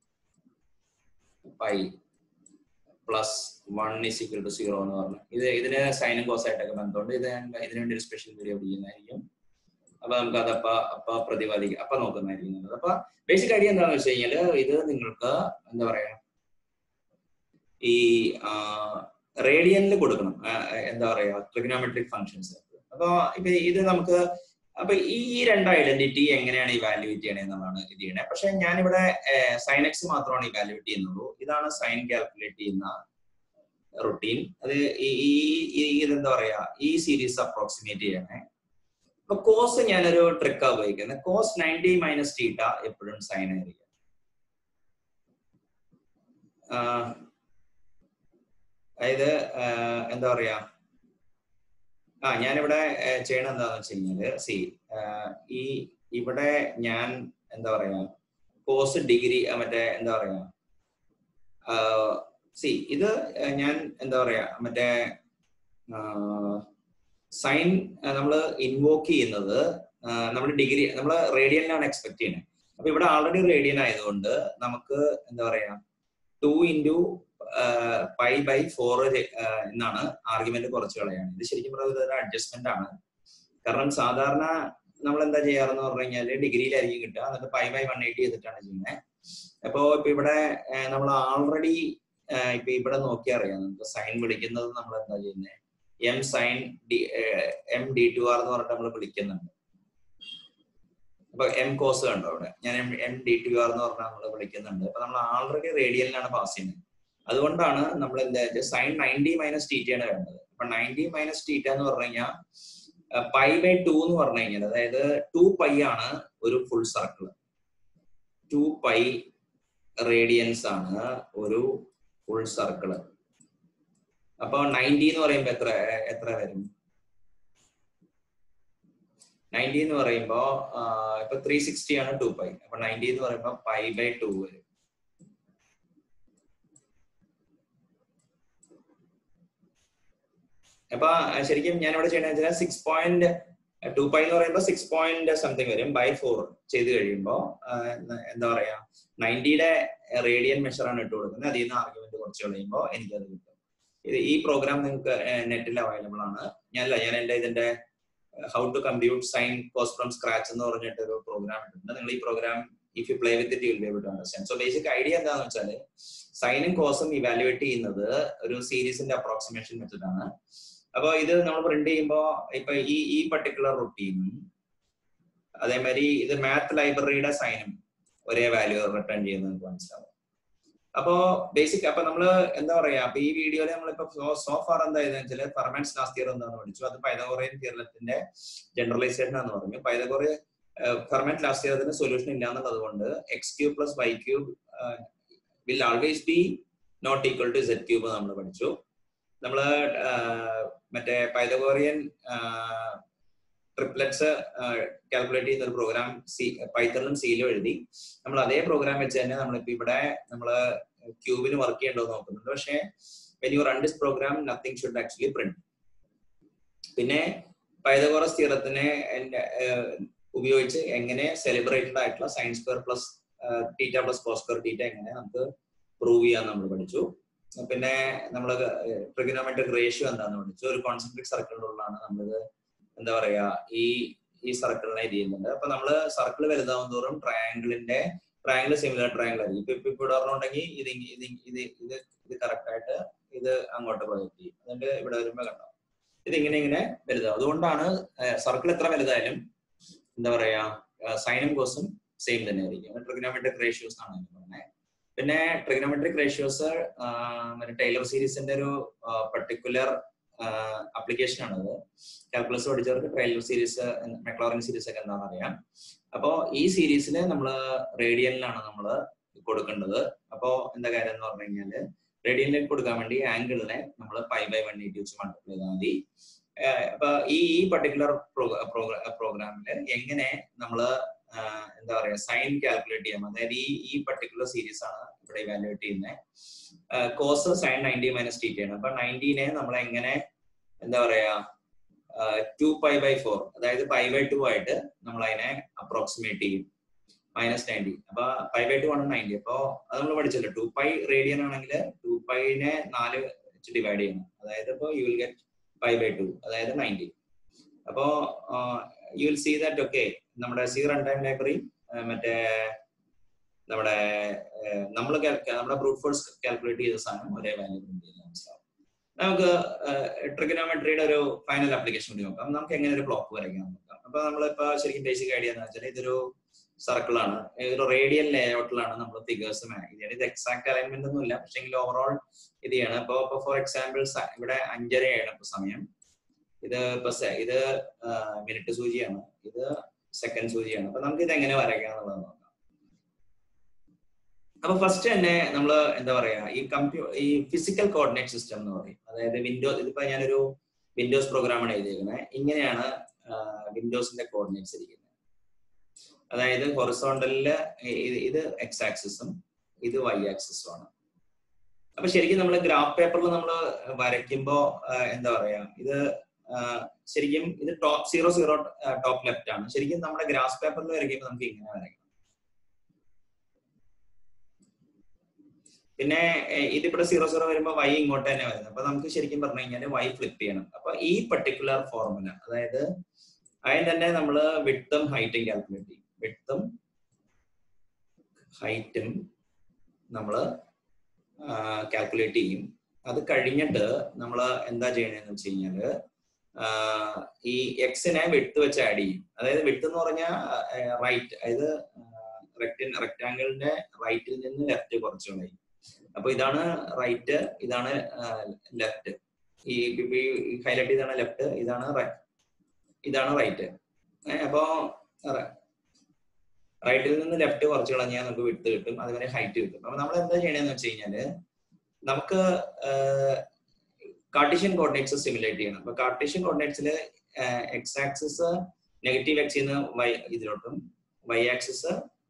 pi plus one is equal to zero എന്ന് പറഞ്ഞു ഇത് ഇതിന് സൈനും കോസ് ആയിട്ടൊക്കെ ബന്ധമുണ്ട് ഇത് ഇതിനു വേണ്ടി ഒരു സ്പെഷ്യൽ വീഡിയോ ചെയ്യുന്നതായിരിക്കും അപ്പൊ നമുക്ക് അത് അപ്പ അപ്പ പ്രതിപാദിക്കുക അപ്പ നോക്കുന്നതായിരിക്കും അപ്പൊ ബേസിക് ഐഡിയ എന്താണെന്ന് വെച്ച് കഴിഞ്ഞാല് ഇത് നിങ്ങൾക്ക് എന്താ പറയാ ഈ റേഡിയനിൽ കൊടുക്കണം എന്താ പറയാ ട്രിഗനോമെട്രിക് ഫങ്ഷൻസ് അപ്പൊ ഇപ്പൊ ഇത് നമുക്ക് അപ്പൊ ഈ രണ്ട് ഐഡന്റിറ്റി എങ്ങനെയാണ് ഇവാലുവേറ്റ് ചെയ്യണേ എന്നുള്ളതാണ് ഇത് ചെയ്യണേ പക്ഷെ ഞാനിവിടെ സൈൻ എക്സ് മാത്രമാണ് ഇവാലുവേറ്റ് ചെയ്യുന്നുള്ളൂ ഇതാണ് സൈൻ കാൽക്കുലേറ്റ് ചെയ്യുന്ന റൊട്ടീൻ അത് ഈ ഇതെന്താ പറയാ ഈ സീരീസ് അപ്രോക്സിമേറ്റ് ചെയ്യണേ അപ്പൊ കോസ് ഞാനൊരു ട്രിക്കാ ഉപയോഗിക്കുന്നത് കോസ് നയൻറ്റി മൈനസ് ടീറ്റ എപ്പോഴും സൈൻ ആയിരിക്കും അതായത് എന്താ പറയാ ആ ഞാനിവിടെ ചെയ്യണത് എന്താന്ന് വെച്ച് കഴിഞ്ഞാല് സി ഈ ഇവിടെ ഞാൻ എന്താ പറയാ കോസ് ഡിഗ്രി മറ്റേ എന്താ പറയാ സി ഇത് ഞാൻ എന്താ പറയാ മറ്റേ സൈൻ നമ്മൾ ഇൻവോക്ക് ചെയ്യുന്നത് നമ്മൾ ഡിഗ്രി നമ്മൾ റേഡിയനിലാണ് എക്സ്പെക്ട് ചെയ്യുന്നത് അപ്പൊ ഇവിടെ ആൾറെഡി റേഡിയൻ ആയതുകൊണ്ട് നമുക്ക് എന്താ പറയാ two into pi by four എന്നാണ് ആർഗ്യുമെന്റ് കുറച്ച് കളയാണ് ഇത് ശരിക്കും പറയുന്നത് ഒരു അഡ്ജസ്റ്റ്മെന്റ് ആണ് കാരണം സാധാരണ നമ്മൾ എന്താ ചെയ്യാറെന്ന് പറഞ്ഞു കഴിഞ്ഞാല് ഡിഗ്രിയിലായിരിക്കും കിട്ടുക എന്നിട്ട് പൈ ബൈ വൺ എയ്റ്റി ചെയ്തിട്ടാണ് ചെയ്യുന്നത് അപ്പോ ഇപ്പൊ ഇവിടെ നമ്മൾ ആൾറെഡി ഇപ്പൊ ഇവിടെ നോക്കി അറിയാം നമുക്ക് സൈൻ വിളിക്കുന്നത് നമ്മൾ എന്താ ചെയ്യുന്നത് M sine D M D to R എന്ന് പറഞ്ഞിട്ട് നമ്മൾ വിളിക്കുന്നുണ്ട് അപ്പൊ എം കോസ് കണ്ടോ അവിടെ ഞാൻ M M D to R എന്ന് പറഞ്ഞാൽ നമ്മൾ വിളിക്കുന്നുണ്ട് അപ്പൊ നമ്മൾ ആൾറെഡി റേഡിയലിലാണ് പാസ് ചെയ്യുന്നത് അതുകൊണ്ടാണ് നമ്മൾ എന്താ സൈൻ നയൻറ്റി മൈനസ് ടീറ്റയാണ് വേണ്ടത് അപ്പൊ നയൻറ്റി മൈനസ് ടീറ്റ എന്ന് പറഞ്ഞു കഴിഞ്ഞാൽ പൈ ബൈ ടു എന്ന് പറഞ്ഞു കഴിഞ്ഞാൽ അതായത് ടു പൈ ആണ് ഒരു full circle two pi radians ആണ് ഒരു ഫുൾ സർക്കിള് അപ്പൊ നയൻറ്റി എന്ന് പറയുമ്പോ എത്ര എത്ര വരും നയൻറ്റി എന്ന് പറയുമ്പോ ഇപ്പൊ ത്രീ സിക്സ്റ്റി ആണ് ടു പൈ അപ്പൊ നയൻറ്റി എന്ന് പറയുമ്പോ പൈ ബൈ ടു വരും അപ്പൊ ശരിക്കും ഞാൻ ഇവിടെ ചെയ്യണമെന്ന് വെച്ചാൽ സിക്സ് പോയിന്റ് ടു പൈ എന്ന് പറയുമ്പോൾ സിക്സ് പോയിന്റ് സംതിങ് വരും ബൈ ഫോർ ചെയ്ത് കഴിയുമ്പോൾ എന്താ പറയാ നയൻറ്റിയുടെ റേഡിയൻ മെഷർ ആണ് ഇട്ട് കൊടുക്കുന്നത് അതിൽ നിന്ന് ആർഗ്യുമെന്റ് കുറച്ച് കഴിയുമ്പോൾ എനിക്കത് കിട്ടും ഇത് ഈ പ്രോഗ്രാം നിങ്ങൾക്ക് നെറ്റിൽ അവൈലബിൾ ആണ് ഞാനല്ല ഞാൻ എൻ്റെ ഇതിന്റെ how to compute sine cos from scratch എന്ന് പറഞ്ഞിട്ട് ഒരു പ്രോഗ്രാം ഇട്ടുണ്ട് നിങ്ങൾ ഈ program if you play with it you be able to understand so basic idea എന്താണെന്ന് വെച്ചാൽ സൈനും കോസും ഇവാലുവേറ്റ് ചെയ്യുന്നത് ഒരു സീരീസിന്റെ അപ്രോക്സിമേഷൻ വെച്ചിട്ടാണ് അപ്പോൾ ഇത് നമ്മൾ പ്രിന്റ് ചെയ്യുമ്പോൾ ഇപ്പൊ ഈ ഈ പർട്ടിക്കുലർ റുട്ടീനും അതേമാതിരി ഇത് മാത്ത് ലൈബ്രറിയുടെ സൈനും ഒരേ വാല്യൂ റിട്ടേൺ ചെയ്യുന്നത് നമുക്ക് മനസ്സിലാവും അപ്പോ ബേസിക് അപ്പൊ നമ്മള് എന്താ പറയാ അപ്പൊ ഈ വീഡിയോയിൽ നമ്മളിപ്പോ സോ ഫാർ എന്താ വെച്ചാൽ ഫർമാൻസ് ലാസ്റ്റ് ഇയർ എന്താന്ന് പഠിച്ചു അത് പൈതകോറിയൻ തിയറത്തിന്റെ ജനറലൈസേഷൻ എന്ന് പറഞ്ഞു പൈതകോറിയ ഫർമാൻറ്റ് ലാസ്റ്റ് ഇയർ അതിന് സൊല്യൂഷൻ ഇല്ല എന്നുള്ളത് കൊണ്ട് x cube plus y cube will always be not equal to z cube നമ്മൾ പഠിച്ചു നമ്മള് മറ്റേ പൈതകോറിയൻ ട്രിപ്ലെറ്റ്സ് കാൽക്കുലേറ്റ് ചെയ്യുന്ന ഒരു പ്രോഗ്രാം സി പൈത്തണിലും സിയിലും എഴുതി നമ്മൾ അതേ പ്രോഗ്രാം വെച്ച് തന്നെ നമ്മളിപ്പോ ഇവിടെ നമ്മൾ ക്യൂബിന് വർക്ക് ചെയ്യണ്ടോ നോക്കുന്നുണ്ട് പക്ഷേ when you run this program nothing should actually print പിന്നെ പൈതകോറസ് തിയറത്തിനെ ഉപയോഗിച്ച് എങ്ങനെ സെലിബ്രേറ്റഡ് ആയിട്ടുള്ള sine square plus theta plus cos square theta എങ്ങനെ നമുക്ക് പ്രൂവ് ചെയ്യാൻ നമ്മൾ പഠിച്ചു പിന്നെ നമ്മൾ ട്രിഗനോമെട്രിക് റേഷ്യോ എന്താണെന്ന് പഠിച്ചു ഒരു കോൺസെൻട്രിക് സർക്കിളിനുള്ളതാണ് നമ്മളിത് എന്താ പറയാ ഈ ഈ സർക്കിളിനെ ഇത് ചെയ്യുന്നുണ്ട് അപ്പൊ നമ്മള് സർക്കിൾ വലുതാവും തോറും ട്രയാങ്കിളിന്റെ ട്രയാങ്കിൾ സിമിലർ ട്രയാങ്കിൾ ആയിരിക്കും ഇപ്പൊ ഇപ്പൊ ഇവിടെ പറഞ്ഞിട്ടുണ്ടെങ്കിൽ ഇത് ഇത് ഇത് ഇത് ഇത് കറക്റ്റ് ആയിട്ട് ഇത് അങ്ങോട്ട് പ്രൊജക്ട് ചെയ്യും എന്നിട്ട് ഇവിടെ വരുമ്പോ കണ്ടോ ഇത് ഇങ്ങനെ ഇങ്ങനെ വലുതാവും അതുകൊണ്ടാണ് സർക്കിൾ എത്ര വലുതായാലും എന്താ പറയാ സൈനും കോസും സെയിം തന്നെ ആയിരിക്കും ട്രിഗനോമെട്രിക് റേഷ്യോസ് ആണ് പറയുന്നത് പിന്നെ ട്രിഗനോമെട്രിക് റേഷ്യോസ് മറ്റേ ടൈലർ സീരീസിന്റെ ഒരു പർട്ടിക്കുലർ ആപ്ലിക്കേഷൻ ആണത് കാൽക്കുലസ് പഠിച്ചവർക്ക് ട്രയൽ സീരീസ് മെക്ലോറിൻ സീരീസ് ഒക്കെ എന്താണെന്ന് അറിയാം അപ്പോൾ ഈ സീരീസിൽ നമ്മൾ റേഡിയനിലാണ് നമ്മൾ കൊടുക്കേണ്ടത് അപ്പോൾ എന്താ കാര്യം എന്ന് പറഞ്ഞു കഴിഞ്ഞാല് റേഡിയനിലേക്ക് കൊടുക്കാൻ വേണ്ടി ആംഗിളിനെ നമ്മൾ ഫൈവ് ബൈ വൺ എയ്റ്റി വെച്ച് മൾട്ടിപ്ലൈ ചെയ്താൽ മതി അപ്പൊ ഈ ഈ പർട്ടിക്കുലർ പ്രോഗ്രാമിൽ എങ്ങനെ നമ്മൾ എന്താ പറയാ സൈൻ കാൽക്കുലേറ്റ് ചെയ്യാം അതായത് ഈ ഈ പർട്ടിക്കുലർ സീരീസ് ആണ് ഇവിടെ ഇവാലുവേറ്റ് ചെയ്യുന്നത് cos sine ninety minus T ആണ് അപ്പൊ നയൻറ്റീനെ നമ്മൾ എങ്ങനെ എന്താ പറയാ ടു പൈ ബൈ ഫോർ അതായത് പൈ ബൈ ടു ആയിട്ട് നമ്മൾ അതിനെ അപ്രോക്സിമേറ്റ് ചെയ്യും മൈനസ് നയൻറ്റി അപ്പൊ പൈ ബൈ ടു ആണ് നയൻറ്റി അപ്പൊ അത് നമ്മൾ പഠിച്ചല്ലോ ടു പൈ റേഡിയൻ ആണെങ്കിൽ ടു പൈനെ നാല് വെച്ച് ഡിവൈഡ് ചെയ്യണം അതായത് ഇപ്പോൾ you will get pi by two അതായത് നയൻറ്റി അപ്പോ you will see that okay നമ്മുടെ സി റൺ ടൈം ലൈബ്രറി മറ്റേ നമ്മുടെ നമ്മൾ നമ്മുടെ ബ്രൂട്ട് ഫോഴ്സ് കാൽക്കുലേറ്റ് ചെയ്ത സാധനം ഒരേ വാല്യൂ പ്രിന്റ് ചെയ്യുന്ന മനസ്സിലാവും നമുക്ക് ട്രിഗനോമെട്രിയുടെ ഒരു ഫൈനൽ ആപ്ലിക്കേഷൻ കൂടി നോക്കാം നമുക്ക് എങ്ങനെ ഒരു ബ്ലോക്ക് വരയ്ക്കാം നോക്കാം അപ്പൊ നമ്മളിപ്പോ ശരിക്കും ബേസിക് ഐഡിയ എന്ന് വെച്ചാൽ ഇതൊരു സർക്കിൾ ആണ് ഒരു റേഡിയൽ ലേഔട്ടിലാണ് നമ്മൾ ഫിഗേഴ്സ് ഇത് എക്സാക്ട് അലൈൻമെന്റ് ഒന്നും ഇല്ല പക്ഷെ ഓവറോൾ ഇത് ചെയ്യണം ഇപ്പൊ ഇപ്പൊ ഫോർ എക്സാമ്പിൾ ഇവിടെ അഞ്ചരയാണ് ഇപ്പൊ സമയം ഇത് ഇപ്പൊ ഇത് മിനിറ്റ് സൂചിയാണ് ഇത് സെക്കൻഡ് സൂചിയാണ് അപ്പൊ നമുക്ക് ഇത് എങ്ങനെ വരയ്ക്കാം എന്നുള്ളത് നോക്കാം അപ്പൊ ഫസ്റ്റ് തന്നെ നമ്മൾ എന്താ പറയാ ഈ കമ്പ്യൂ ഈ ഫിസിക്കൽ കോർഡിനേറ്റ് സിസ്റ്റം എന്ന് പറയും അതായത് വിൻഡോസ് ഇതിപ്പോ ഞാനൊരു വിൻഡോസ് പ്രോഗ്രാമാണ് എഴുതിയിരിക്കുന്നത് ഇങ്ങനെയാണ് വിൻഡോസിന്റെ കോർഡിനേറ്റ്സ് ഇരിക്കുന്നത് അതായത് ഹൊറിസോണ്ടലില് ഇത് എക്സ് ആക്സിസും ഇത് വൈ ആക്സിസും ആണ് അപ്പൊ ശരിക്കും നമ്മൾ ഗ്രാഫ് പേപ്പറിൽ നമ്മൾ വരയ്ക്കുമ്പോ എന്താ പറയാ ഇത് ശരിക്കും ഇത് top zero zero top left ആണ് ശരിക്കും നമ്മുടെ ഗ്രാസ് പേപ്പറിൽ വരയ്ക്കുമ്പോൾ നമുക്ക് ഇങ്ങനെ വരയ്ക്കണം പിന്നെ ഇതിവിടെ സീറോ സീറോ വരുമ്പോൾ വൈ ഇങ്ങോട്ട് തന്നെ വരുന്നത് അപ്പൊ നമുക്ക് ശരിക്കും പറഞ്ഞു കഴിഞ്ഞാൽ വൈ ഫ്ലിപ്പ് ചെയ്യണം അപ്പൊ ഈ പർട്ടിക്കുലർ ഫോർമുല അതായത് അതിന് തന്നെ നമ്മൾ വിട്ടും ഹൈറ്റും കാൽക്കുലേറ്റ് ചെയ്യും വിട്ടും ഹൈറ്റും നമ്മൾ കാൽക്കുലേറ്റ് ചെയ്യും അത് കഴിഞ്ഞിട്ട് നമ്മൾ എന്താ ചെയ്യണമെന്ന് വെച്ച് കഴിഞ്ഞാല് ഈ എക്സിനെ വിട്ട് വെച്ച് ആഡ് ചെയ്യും അതായത് വിട്ട് എന്ന് പറഞ്ഞാൽ റൈറ്റ് അതായത് റെക്ടിൻ റെക്ടാങ്കിളിന്റെ റൈറ്റിൽ നിന്ന് ലെഫ്റ്റ് കുറച്ച് കളയും അപ്പൊ ഇതാണ് റൈറ്റ് ഇതാണ് ലെഫ്റ്റ് ഈ ഹൈലൈറ്റ് ചെയ്താണ് ലെഫ്റ്റ് ഇതാണ് ഇതാണ് റൈറ്റ് അപ്പോ റൈറ്റിൽ നിന്ന് ലെഫ്റ്റ് കുറച്ച് കളഞ്ഞാൽ നമുക്ക് വിട്ട് കിട്ടും അതുപോലെ ഹൈറ്റ് കിട്ടും അപ്പൊ നമ്മൾ എന്താ ചെയ്യണമെന്ന് വെച്ച് കഴിഞ്ഞാല് നമുക്ക് കാർട്ടീഷ്യൻ കോർഡിനേറ്റ്സ് സിമുലേറ്റ് ചെയ്യണം അപ്പൊ കാർട്ടീഷ്യൻ കോർഡിനേറ്റ്സിൽ എക്സ് ആക്സിസ് നെഗറ്റീവ് എക്സിൽ നിന്ന് വൈ ഇതിലോട്ടും വൈ ആക്സിസ്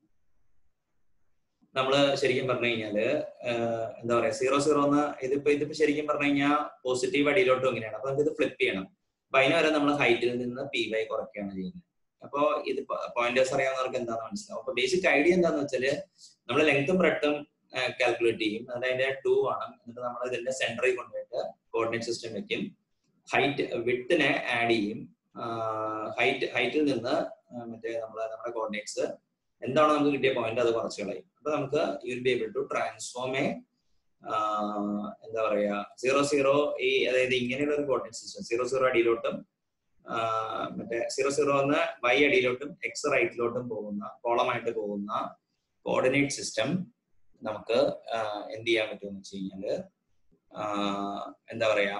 നമ്മൾ ശരിക്കും പറഞ്ഞു കഴിഞ്ഞാല് എന്താ പറയാ സീറോ സീറോ എന്ന് ഇതിപ്പോ ഇതിപ്പോ ശരിക്കും പറഞ്ഞു കഴിഞ്ഞാൽ പോസിറ്റീവ് അടിയിലോട്ടും ഇങ്ങനെയാണ് അപ്പൊ നമുക്ക് ഇത് ഫ്ലിപ്പ് ചെയ്യണം അപ്പൊ അതിന് വരെ നമ്മൾ ഹൈറ്റിൽ നിന്ന് പി വൈ കുറയ്ക്കുകയാണ് ചെയ്യുന്നത് അപ്പോ ഇത് പോയിന്റേഴ്സ് അറിയാവുന്നവർക്ക് എന്താണെന്ന് മനസ്സിലാവും അപ്പൊ ബേസിക് ഐഡിയ എന്താന്ന് വെച്ചാല് നമ്മൾ ലെങ്ത്തും ബ്രെഡും കാൽക്കുലേറ്റ് ചെയ്യും അത് അതിന്റെ ടു ആണ് എന്നിട്ട് നമ്മൾ ഇതിന്റെ സെന്ററിൽ കൊണ്ടുപോയിട്ട് കോർഡിനേറ്റ് സിസ്റ്റം വെക്കും ഹൈറ്റ് വിട്ടിനെ ആഡ് ചെയ്യും ഹൈറ്റ് ഹൈറ്റിൽ നിന്ന് മറ്റേ നമ്മളെ നമ്മുടെ കോർഡിനേറ്റ്സ് എന്താണോ നമുക്ക് കിട്ടിയ പോയിന്റ് അത് കുറച്ച് കളയും അപ്പൊ നമുക്ക് you will be able to transform a എന്താ പറയാ സീറോ സീറോ ഈ അതായത് ഇങ്ങനെയുള്ള ഒരു കോർഡിനേറ്റ് സിസ്റ്റം സീറോ സീറോ അടിയിലോട്ടും മറ്റേ സീറോ സീറോ എന്ന് വൈ അടിയിലോട്ടും എക്സ് റൈറ്റിലോട്ടും പോകുന്ന കോളമായിട്ട് പോകുന്ന കോർഡിനേറ്റ് സിസ്റ്റം നമുക്ക് എന്ത് ചെയ്യാൻ പറ്റുമെന്ന് വെച്ച് കഴിഞ്ഞാല് എന്താ പറയാ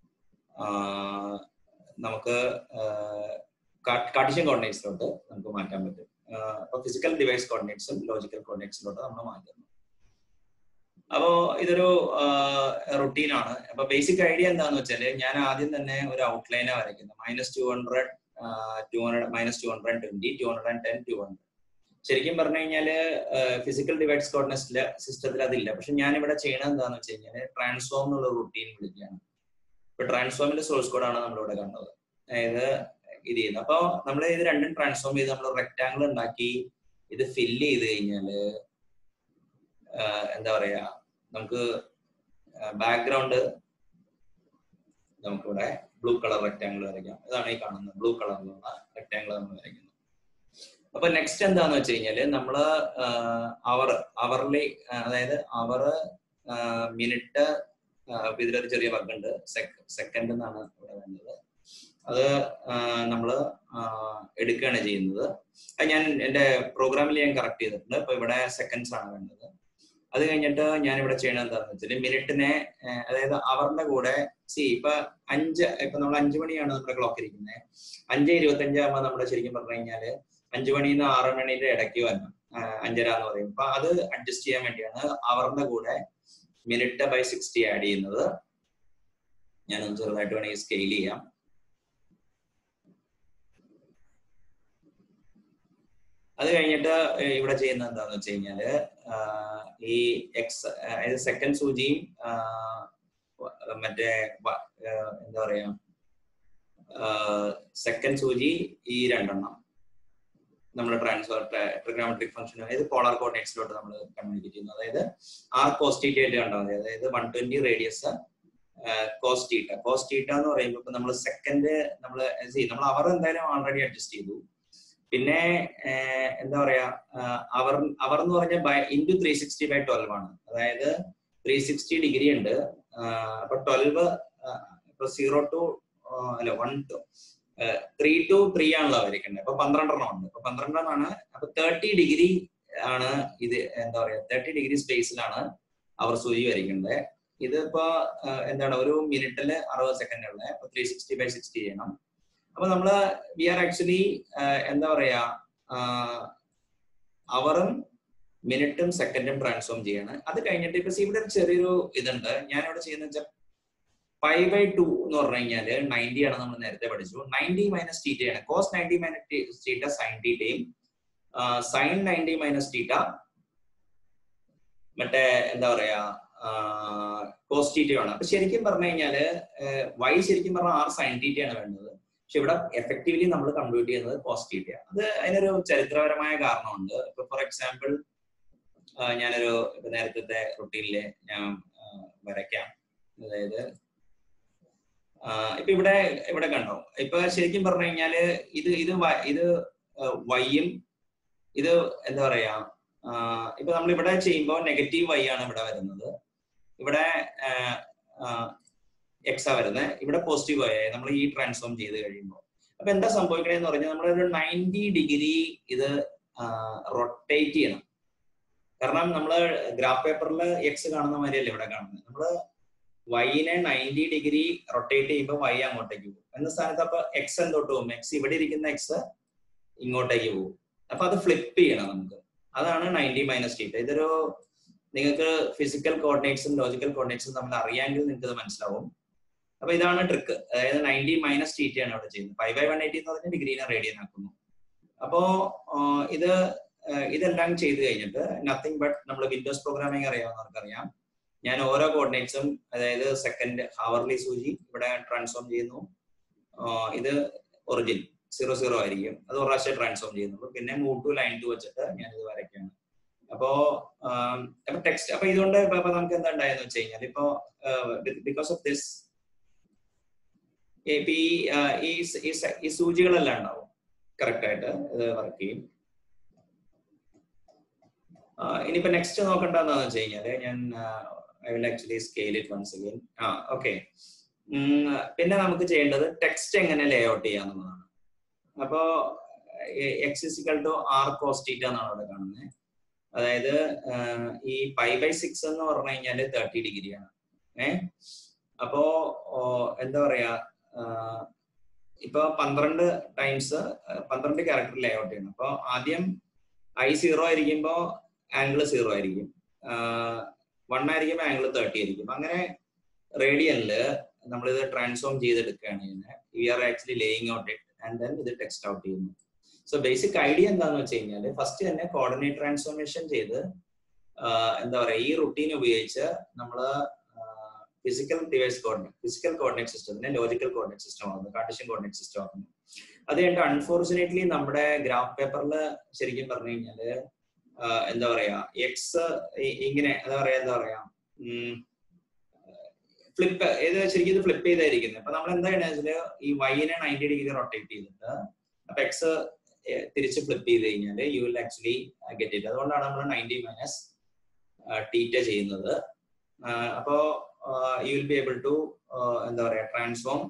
നമുക്ക് കാർട്ടീഷ്യൻ കോർഡിനേറ്റ്സിലോട്ട് നമുക്ക് മാറ്റാൻ പറ്റും അപ്പൊ ഫിസിക്കൽ ഡിവൈസ് കോർഡിനേറ്റ്സും ലോജിക്കൽ കോർഡിനേറ്റ്സിലോട്ട് നമ്മൾ മാറ്റുന്നു അപ്പോ ഇതൊരു റുട്ടീൻ ആണ് അപ്പൊ ബേസിക് ഐഡിയ എന്താന്ന് വെച്ചാല് ഞാൻ ആദ്യം തന്നെ ഒരു ഔട്ട്ലൈനാണ് വരയ്ക്കുന്നത് minus two hundred two hundred minus two hundred twenty two hundred and ten two hundred ശരിക്കും പറഞ്ഞു കഴിഞ്ഞാല് ഫിസിക്കൽ ഡിവൈഡ്സ് കോർഡിനേറ്റ്സിലെ സിസ്റ്റത്തിൽ അതില്ല പക്ഷെ ഞാൻ ഇവിടെ ചെയ്യണത് എന്താന്ന് വെച്ച് കഴിഞ്ഞാല് ട്രാൻസ്ഫോം എന്നുള്ള റുട്ടീൻ വിളിക്കുകയാണ് ഇപ്പൊ ട്രാൻസ്ഫോമിന്റെ സോഴ്സ് കോഡാണ് നമ്മളിവിടെ കണ്ടത് അതായത് ഇത് ചെയ്യുന്നത് അപ്പൊ നമ്മൾ ഇത് രണ്ടും ട്രാൻസ്ഫോം ചെയ്ത് നമ്മൾ റെക്ടാങ്കിൾ ഉണ്ടാക്കി ഇത് ഫില്ല് ചെയ്ത് കഴിഞ്ഞാല് എന്താ പറയാ നമുക്ക് ബാക്ക്ഗ്രൗണ്ട് നമുക്കിവിടെ ബ്ലൂ കളർ റെക്ടാങ്കിൾ വരയ്ക്കാം ഇതാണ് ഈ കാണുന്നത് ബ്ലൂ കളറിലുള്ള റെക്ടാങ്കിൾ നമ്മൾ വരയ്ക്കുന്നത് അപ്പൊ നെക്സ്റ്റ് എന്താന്ന് വെച്ച് കഴിഞ്ഞാല് നമ്മള് അവർ അവറിലെ അതായത് അവർ മിനിറ്റ് ഇതിലൊരു ചെറിയ ബഗ് ഉണ്ട് സെക്കൻഡ് എന്നാണ് ഇവിടെ വേണ്ടത് അത് നമ്മൾ എടുക്കുകയാണ് ചെയ്യുന്നത് അത് ഞാൻ എൻ്റെ പ്രോഗ്രാമിൽ ഞാൻ കറക്റ്റ് ചെയ്തിട്ടുണ്ട് അപ്പൊ ഇവിടെ സെക്കൻഡ്സ് ആണ് വേണ്ടത് അത് കഴിഞ്ഞിട്ട് ഞാൻ ഇവിടെ ചെയ്യണത് എന്താണെന്ന് വെച്ചാൽ മിനിറ്റിനെ അതായത് അവറിന്റെ കൂടെ സി ഇപ്പൊ അഞ്ച് ഇപ്പൊ നമ്മൾ അഞ്ചു മണിയാണ് നമ്മുടെ ക്ലോക്ക് ഇരിക്കുന്നത് അഞ്ച് ഇരുപത്തി അഞ്ചാകുമ്പോൾ നമ്മുടെ ശരിക്കും പറഞ്ഞു കഴിഞ്ഞാല് അഞ്ചു മണിയിൽ നിന്ന് ആറ് മണിയുടെ ഇടയ്ക്ക് വരണം അഞ്ചര എന്ന് പറയും അപ്പൊ അത് അഡ്ജസ്റ്റ് ചെയ്യാൻ വേണ്ടിയാണ് അവറിന്റെ കൂടെ മിനിറ്റ് ബൈ സിക്സ്റ്റി ആഡ് ചെയ്യുന്നത് ഞാനൊന്ന് ചെറുതായിട്ട് വേണമെങ്കിൽ സ്കെയിൽ ചെയ്യാം അത് കഴിഞ്ഞിട്ട് ഇവിടെ ചെയ്യുന്നത് എന്താന്ന് വെച്ച് കഴിഞ്ഞാല് ഈ എക്സ് അതായത് സെക്കൻഡ് സൂചിയും മറ്റേ എന്താ പറയാ സെക്കൻഡ് സൂചി ഈ രണ്ടെണ്ണം നമ്മൾ ട്രാൻസ്ഫർ ട്രിഗ്രാമെട്രിക് ഫംഗ്ഷൻ അതായത് പോളാർ കോർഡിനേറ്റ്സിലോട്ട് നമ്മൾ കമ്മ്യൂണിക്കേറ്റ് ചെയ്യുന്നു അതായത് ആ കോസ്റ്റീറ്റ ആയിട്ട് കണ്ടാൽ മതി അതായത് one twenty radius cos theta cos theta എന്ന് പറയുമ്പോൾ ഇപ്പൊ നമ്മൾ സെക്കൻഡ് നമ്മൾ നമ്മൾ അവർ എന്തായാലും ഓൾറെഡി അഡ്ജസ്റ്റ് ചെയ്തു പിന്നെ എന്താ പറയാ അവർ അവർ എന്ന് പറഞ്ഞാൽ by into three sixty by twelve ആണ് അതായത് ത്രീ സിക്സ്റ്റി ഡിഗ്രി ഉണ്ട് അപ്പൊ ട്വൽവ് ഇപ്പൊ സീറോ ടു അല്ല one two three two three ആണല്ലോ വരയ്ക്കേണ്ടത് അപ്പൊ പന്ത്രണ്ടെണ്ണം ഉണ്ട് അപ്പൊ പന്ത്രണ്ടെണ്ണമാണ് അപ്പൊ തേർട്ടി ഡിഗ്രി ആണ് ഇത് എന്താ പറയാ തേർട്ടി ഡിഗ്രി സ്പേസിലാണ് അവർ സൂചി വരയ്ക്കേണ്ടത് ഇതിപ്പോ എന്താണ് ഒരു മിനിറ്റില് അറുപത് സെക്കൻഡ് ഉള്ളത് അപ്പൊ ത്രീ സിക്സ്റ്റി ബൈ സിക്സ്റ്റി ചെയ്യണം അപ്പൊ നമ്മള് വി ആർ ആക്ച്വലി എന്താ പറയാ അവറും മിനിറ്റും സെക്കൻഡും ട്രാൻസ്ഫോം ചെയ്യാണ് അത് കഴിഞ്ഞിട്ട് ഇപ്പൊ ഇവിടെ ഒരു ചെറിയൊരു ഇതുണ്ട് ഞാൻ ഇവിടെ ചെയ്യുന്ന വെച്ചാൽ ഫൈവ് ബൈ ടു എന്ന് പറഞ്ഞു കഴിഞ്ഞാല് നയൻറ്റി ആണ് നമ്മൾ നേരത്തെ പഠിച്ചു നയൻറ്റി മൈനസ് ടീറ്റയാണ് cos ninety minus theta sine ടീറ്റയും സൈൻ നയൻറ്റി മൈനസ് ടീറ്റ മറ്റേ എന്താ പറയാ കോസ് ടീറ്റയാണ് അപ്പൊ ശരിക്കും പറഞ്ഞു കഴിഞ്ഞാല് വൈ ശരിക്കും പറഞ്ഞാൽ ആർ സൈൻ ടീറ്റയാണ് വേണ്ടത് പക്ഷെ ഇവിടെ എഫക്റ്റീവ്ലി നമ്മൾ കമ്പ്യൂട്ട് ചെയ്യുന്നത് പോസിറ്റീവിറ്റി അത് അതിനൊരു ചരിത്രപരമായ കാരണമുണ്ട് ഇപ്പൊ ഫോർ എക്സാമ്പിൾ ഞാനൊരു ഇപ്പൊ നേരത്തെ റുട്ടീനില് ഞാൻ വരയ്ക്കാം അതായത് ഇപ്പൊ ഇവിടെ ഇവിടെ കണ്ടോ ഇപ്പൊ ശരിക്കും പറഞ്ഞു കഴിഞ്ഞാല് ഇത് ഇത് ഇത് വൈയും ഇത് എന്താ പറയാ ഇപ്പൊ നമ്മൾ ഇവിടെ ചെയ്യുമ്പോൾ നെഗറ്റീവ് വൈ ആണ് ഇവിടെ വരുന്നത് ഇവിടെ എക്സാ വരുന്നത് ഇവിടെ പോസിറ്റീവ് ആയ നമ്മൾ ഈ ട്രാൻസ്ഫോം ചെയ്ത് കഴിയുമ്പോൾ അപ്പൊ എന്താ സംഭവിക്കണേന്ന് പറഞ്ഞാൽ നമ്മളൊരു നയൻറ്റി ഡിഗ്രി ഇത് റൊട്ടേറ്റ് ചെയ്യണം കാരണം നമ്മൾ ഗ്രാഫ് പേപ്പറിൽ എക്സ് കാണുന്ന മാതിരിയല്ല ഇവിടെ കാണുന്നത് നമ്മള് വൈനെ നയൻറ്റി ഡിഗ്രി റൊട്ടേറ്റ് ചെയ്യുമ്പോൾ വൈ അങ്ങോട്ടേക്ക് പോകും എന്ന സ്ഥാനത്ത് അപ്പൊ എക്സ് എന്തോട്ട് പോകും എക്സ് ഇവിടെ ഇരിക്കുന്ന എക്സ് ഇങ്ങോട്ടേക്ക് പോകും അപ്പൊ അത് ഫ്ലിപ്പ് ചെയ്യണം നമുക്ക് അതാണ് നയൻറ്റി മൈനസ് ടീറ്റ ഇതൊരു നിങ്ങൾക്ക് ഫിസിക്കൽ കോർഡിനേറ്റ്സും ലോജിക്കൽ കോർഡിനേറ്റ്സും തമ്മിൽ അറിയാമെങ്കിൽ നിങ്ങൾക്ക് ഇത് മനസ്സിലാവും അപ്പൊ ഇതാണ് ട്രിക്ക് അതായത് നയൻറ്റി മൈനസ് ടീറ്റയാണ് അവിടെ ചെയ്യുന്നത് ഫൈവ് ബൈ വൺ എയ്റ്റി എന്ന് പറഞ്ഞാൽ ഡിഗ്രീനെ റേഡിയൻ ആക്കുന്നു അപ്പോ ഇത് ഇതെല്ലാം ചെയ്ത് കഴിഞ്ഞിട്ട് നത്തിങ് ബട്ട് നമ്മൾ വിൻഡോസ് പ്രോഗ്രാമിംഗ് അറിയാവുന്നവർക്ക് അറിയാം ഞാൻ ഓരോ കോർഡിനേറ്റ്സും അതായത് സെക്കൻഡ് ഹവർലി സൂചി ഇവിടെ ട്രാൻസ്ഫോം ചെയ്യുന്നു ഇത് ഒറിജിൻ സീറോ സീറോ ആയിരിക്കും അത് ഒരു പ്രാവശ്യം ട്രാൻസ്ഫോം ചെയ്യുന്നുള്ളൂ പിന്നെ മൂവ് ടു ലൈൻ ടു വെച്ചിട്ട് ഞാൻ ഇത് വരയ്ക്കുകയാണ് അപ്പോ അപ്പൊ ടെക്സ്റ്റ് അപ്പൊ ഇതുകൊണ്ട് ഇപ്പൊ നമുക്ക് എന്താ ഉണ്ടായെന്ന് വെച്ച് കഴിഞ്ഞാൽ ഇപ്പോ ബിക്കോസ് ഓഫ് ദിസ് ഈ ഈ സൂചികളെല്ലാം ഉണ്ടാവും കറക്റ്റ് ആയിട്ട് ഇത് വർക്ക് ചെയ്യും ഇനിയിപ്പോ നെക്സ്റ്റ് നോക്കേണ്ടതെന്ന് വെച്ച് കഴിഞ്ഞാല് ഞാൻ I will actually scale it once again ആ ഓക്കെ പിന്നെ നമുക്ക് ചെയ്യേണ്ടത് ടെക്സ്റ്റ് എങ്ങനെ ലേ ഔട്ട് ചെയ്യാന്നുള്ളതാണ് അപ്പോ X is equal to R cos theta എന്നാണ് അവിടെ കാണുന്നത് അതായത് ഈ പൈ ബൈ സിക്സ് എന്ന് പറഞ്ഞു കഴിഞ്ഞാല് തേർട്ടി ഡിഗ്രിയാണ് ഏ അപ്പോ എന്താ പറയാ ഇപ്പൊ പന്ത്രണ്ട് ടൈംസ് പന്ത്രണ്ട് ക്യാരക്ടർ ലേ ഔട്ട് ചെയ്യണം അപ്പൊ ആദ്യം ഐ സീറോ ആയിരിക്കുമ്പോ ആംഗിൾ സീറോ ആയിരിക്കും വൺ ആയിരിക്കുമ്പോൾ ആംഗിൾ തേർട്ടി ആയിരിക്കും അങ്ങനെ റേഡിയനില് നമ്മളിത് ട്രാൻസ്ഫോം ചെയ്തെടുക്കുകയാണ് ചെയ്യുന്നത് we are actually laying out it and then ഇത് ടെക്സ്റ്റ് ഔട്ട് ചെയ്യുന്നു സോ ബേസിക് ഐഡിയ എന്താന്ന് വെച്ച് കഴിഞ്ഞാൽ ഫസ്റ്റ് തന്നെ കോർഡിനേറ്റ് ട്രാൻസ്ഫോർമേഷൻ ചെയ്ത് എന്താ പറയാ ഈ റുട്ടീൻ ഉപയോഗിച്ച് നമ്മൾ physical device coordinate physical coordinate സിസ്റ്റത്തിനെ ലോജിക്കൽ കോർഡിനേറ്റ് സിസ്റ്റം ആകുന്നു കാർട്ടീഷ്യൻ കോർഡിനേറ്റ് സിസ്റ്റം ആക്കുന്നു അത് കഴിഞ്ഞിട്ട് അൺഫോർച്ചുനേറ്റ്ലി നമ്മുടെ ഗ്രാഫ് പേപ്പറിൽ ശരിക്കും പറഞ്ഞു കഴിഞ്ഞാല് എന്താ പറയാ എക്സ് ഇങ്ങനെ എന്താ പറയാ എന്താ പറയാ ഫ്ലിപ്പ് ഏത് ശരിക്കും ഇത് ഫ്ലിപ്പ് ചെയ്തായിരിക്കുന്നത് അപ്പൊ നമ്മൾ എന്താ വെച്ചാല് ഈ വൈനെ നയൻറ്റി ഡിഗ്രി റൊട്ടേറ്റ് ചെയ്തിട്ട് അപ്പൊ എക്സ് തിരിച്ച് ഫ്ലിപ്പ് ചെയ്ത് കഴിഞ്ഞാൽ you will actually get it അതുകൊണ്ടാണ് നമ്മൾ നയൻറ്റി മൈനസ് ടീറ്റ ചെയ്യുന്നത് അപ്പോ you will be able to എന്താ പറയാ ട്രാൻസ്ഫോം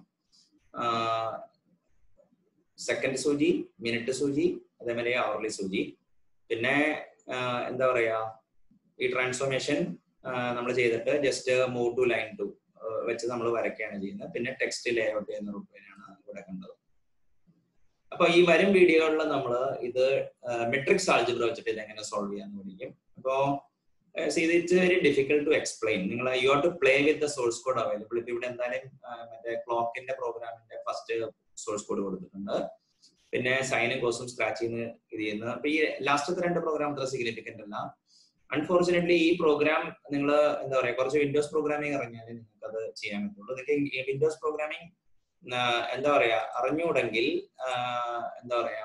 സെക്കൻഡ് സൂചി മിനിറ്റ് സൂചി അതേമാതിരി അവർലി സൂചി പിന്നെ എന്താ പറയാ ഈ ട്രാൻസ്ഫോർമേഷൻ നമ്മൾ ചെയ്തിട്ട് just move to line to വെച്ച് നമ്മൾ വരയ്ക്കുകയാണ് ചെയ്യുന്നത് പിന്നെ ടെക്സ്റ്റ് ലേ ഔട്ട് ചെയ്യുന്ന റുട്ടീനാണ് ഇവിടെ കണ്ടത് അപ്പൊ ഈ വരും വീഡിയോകളിൽ നമ്മൾ ഇത് മെട്രിക്സ് ആൾജിബ്ര വെച്ചിട്ട് ഇത് എങ്ങനെ സോൾവ് ചെയ്യാന്ന് പഠിക്കും അപ്പോ it's very difficult to explain നിങ്ങൾ you have to play with the source code available ഇപ്പൊ ഇവിടെ എന്തായാലും മറ്റേ ക്ലോക്കിന്റെ പ്രോഗ്രാമിന്റെ ഫസ്റ്റ് സോഴ്സ് കോഡ് കൊടുത്തിട്ടുണ്ട് പിന്നെ സൈനും കോസും സ്ക്രാച്ച് ചെയ്യുന്ന ഇത് ചെയ്യുന്ന അപ്പൊ ഈ ലാസ്റ്റത്തെ രണ്ട് പ്രോഗ്രാം അത്ര സിഗ്നിഫിക്കന്റ് അല്ല അൺഫോർച്ചുനേറ്റ്ലി ഈ പ്രോഗ്രാം നിങ്ങൾ എന്താ പറയാ കുറച്ച് വിൻഡോസ് പ്രോഗ്രാമിംഗ് അറിഞ്ഞാൽ നിങ്ങൾക്ക് അത് ചെയ്യാൻ പറ്റുള്ളൂ നിങ്ങൾക്ക് വിൻഡോസ് പ്രോഗ്രാമിംഗ് എന്താ പറയാ അറിഞ്ഞുകൂടെങ്കിൽ എന്താ പറയാ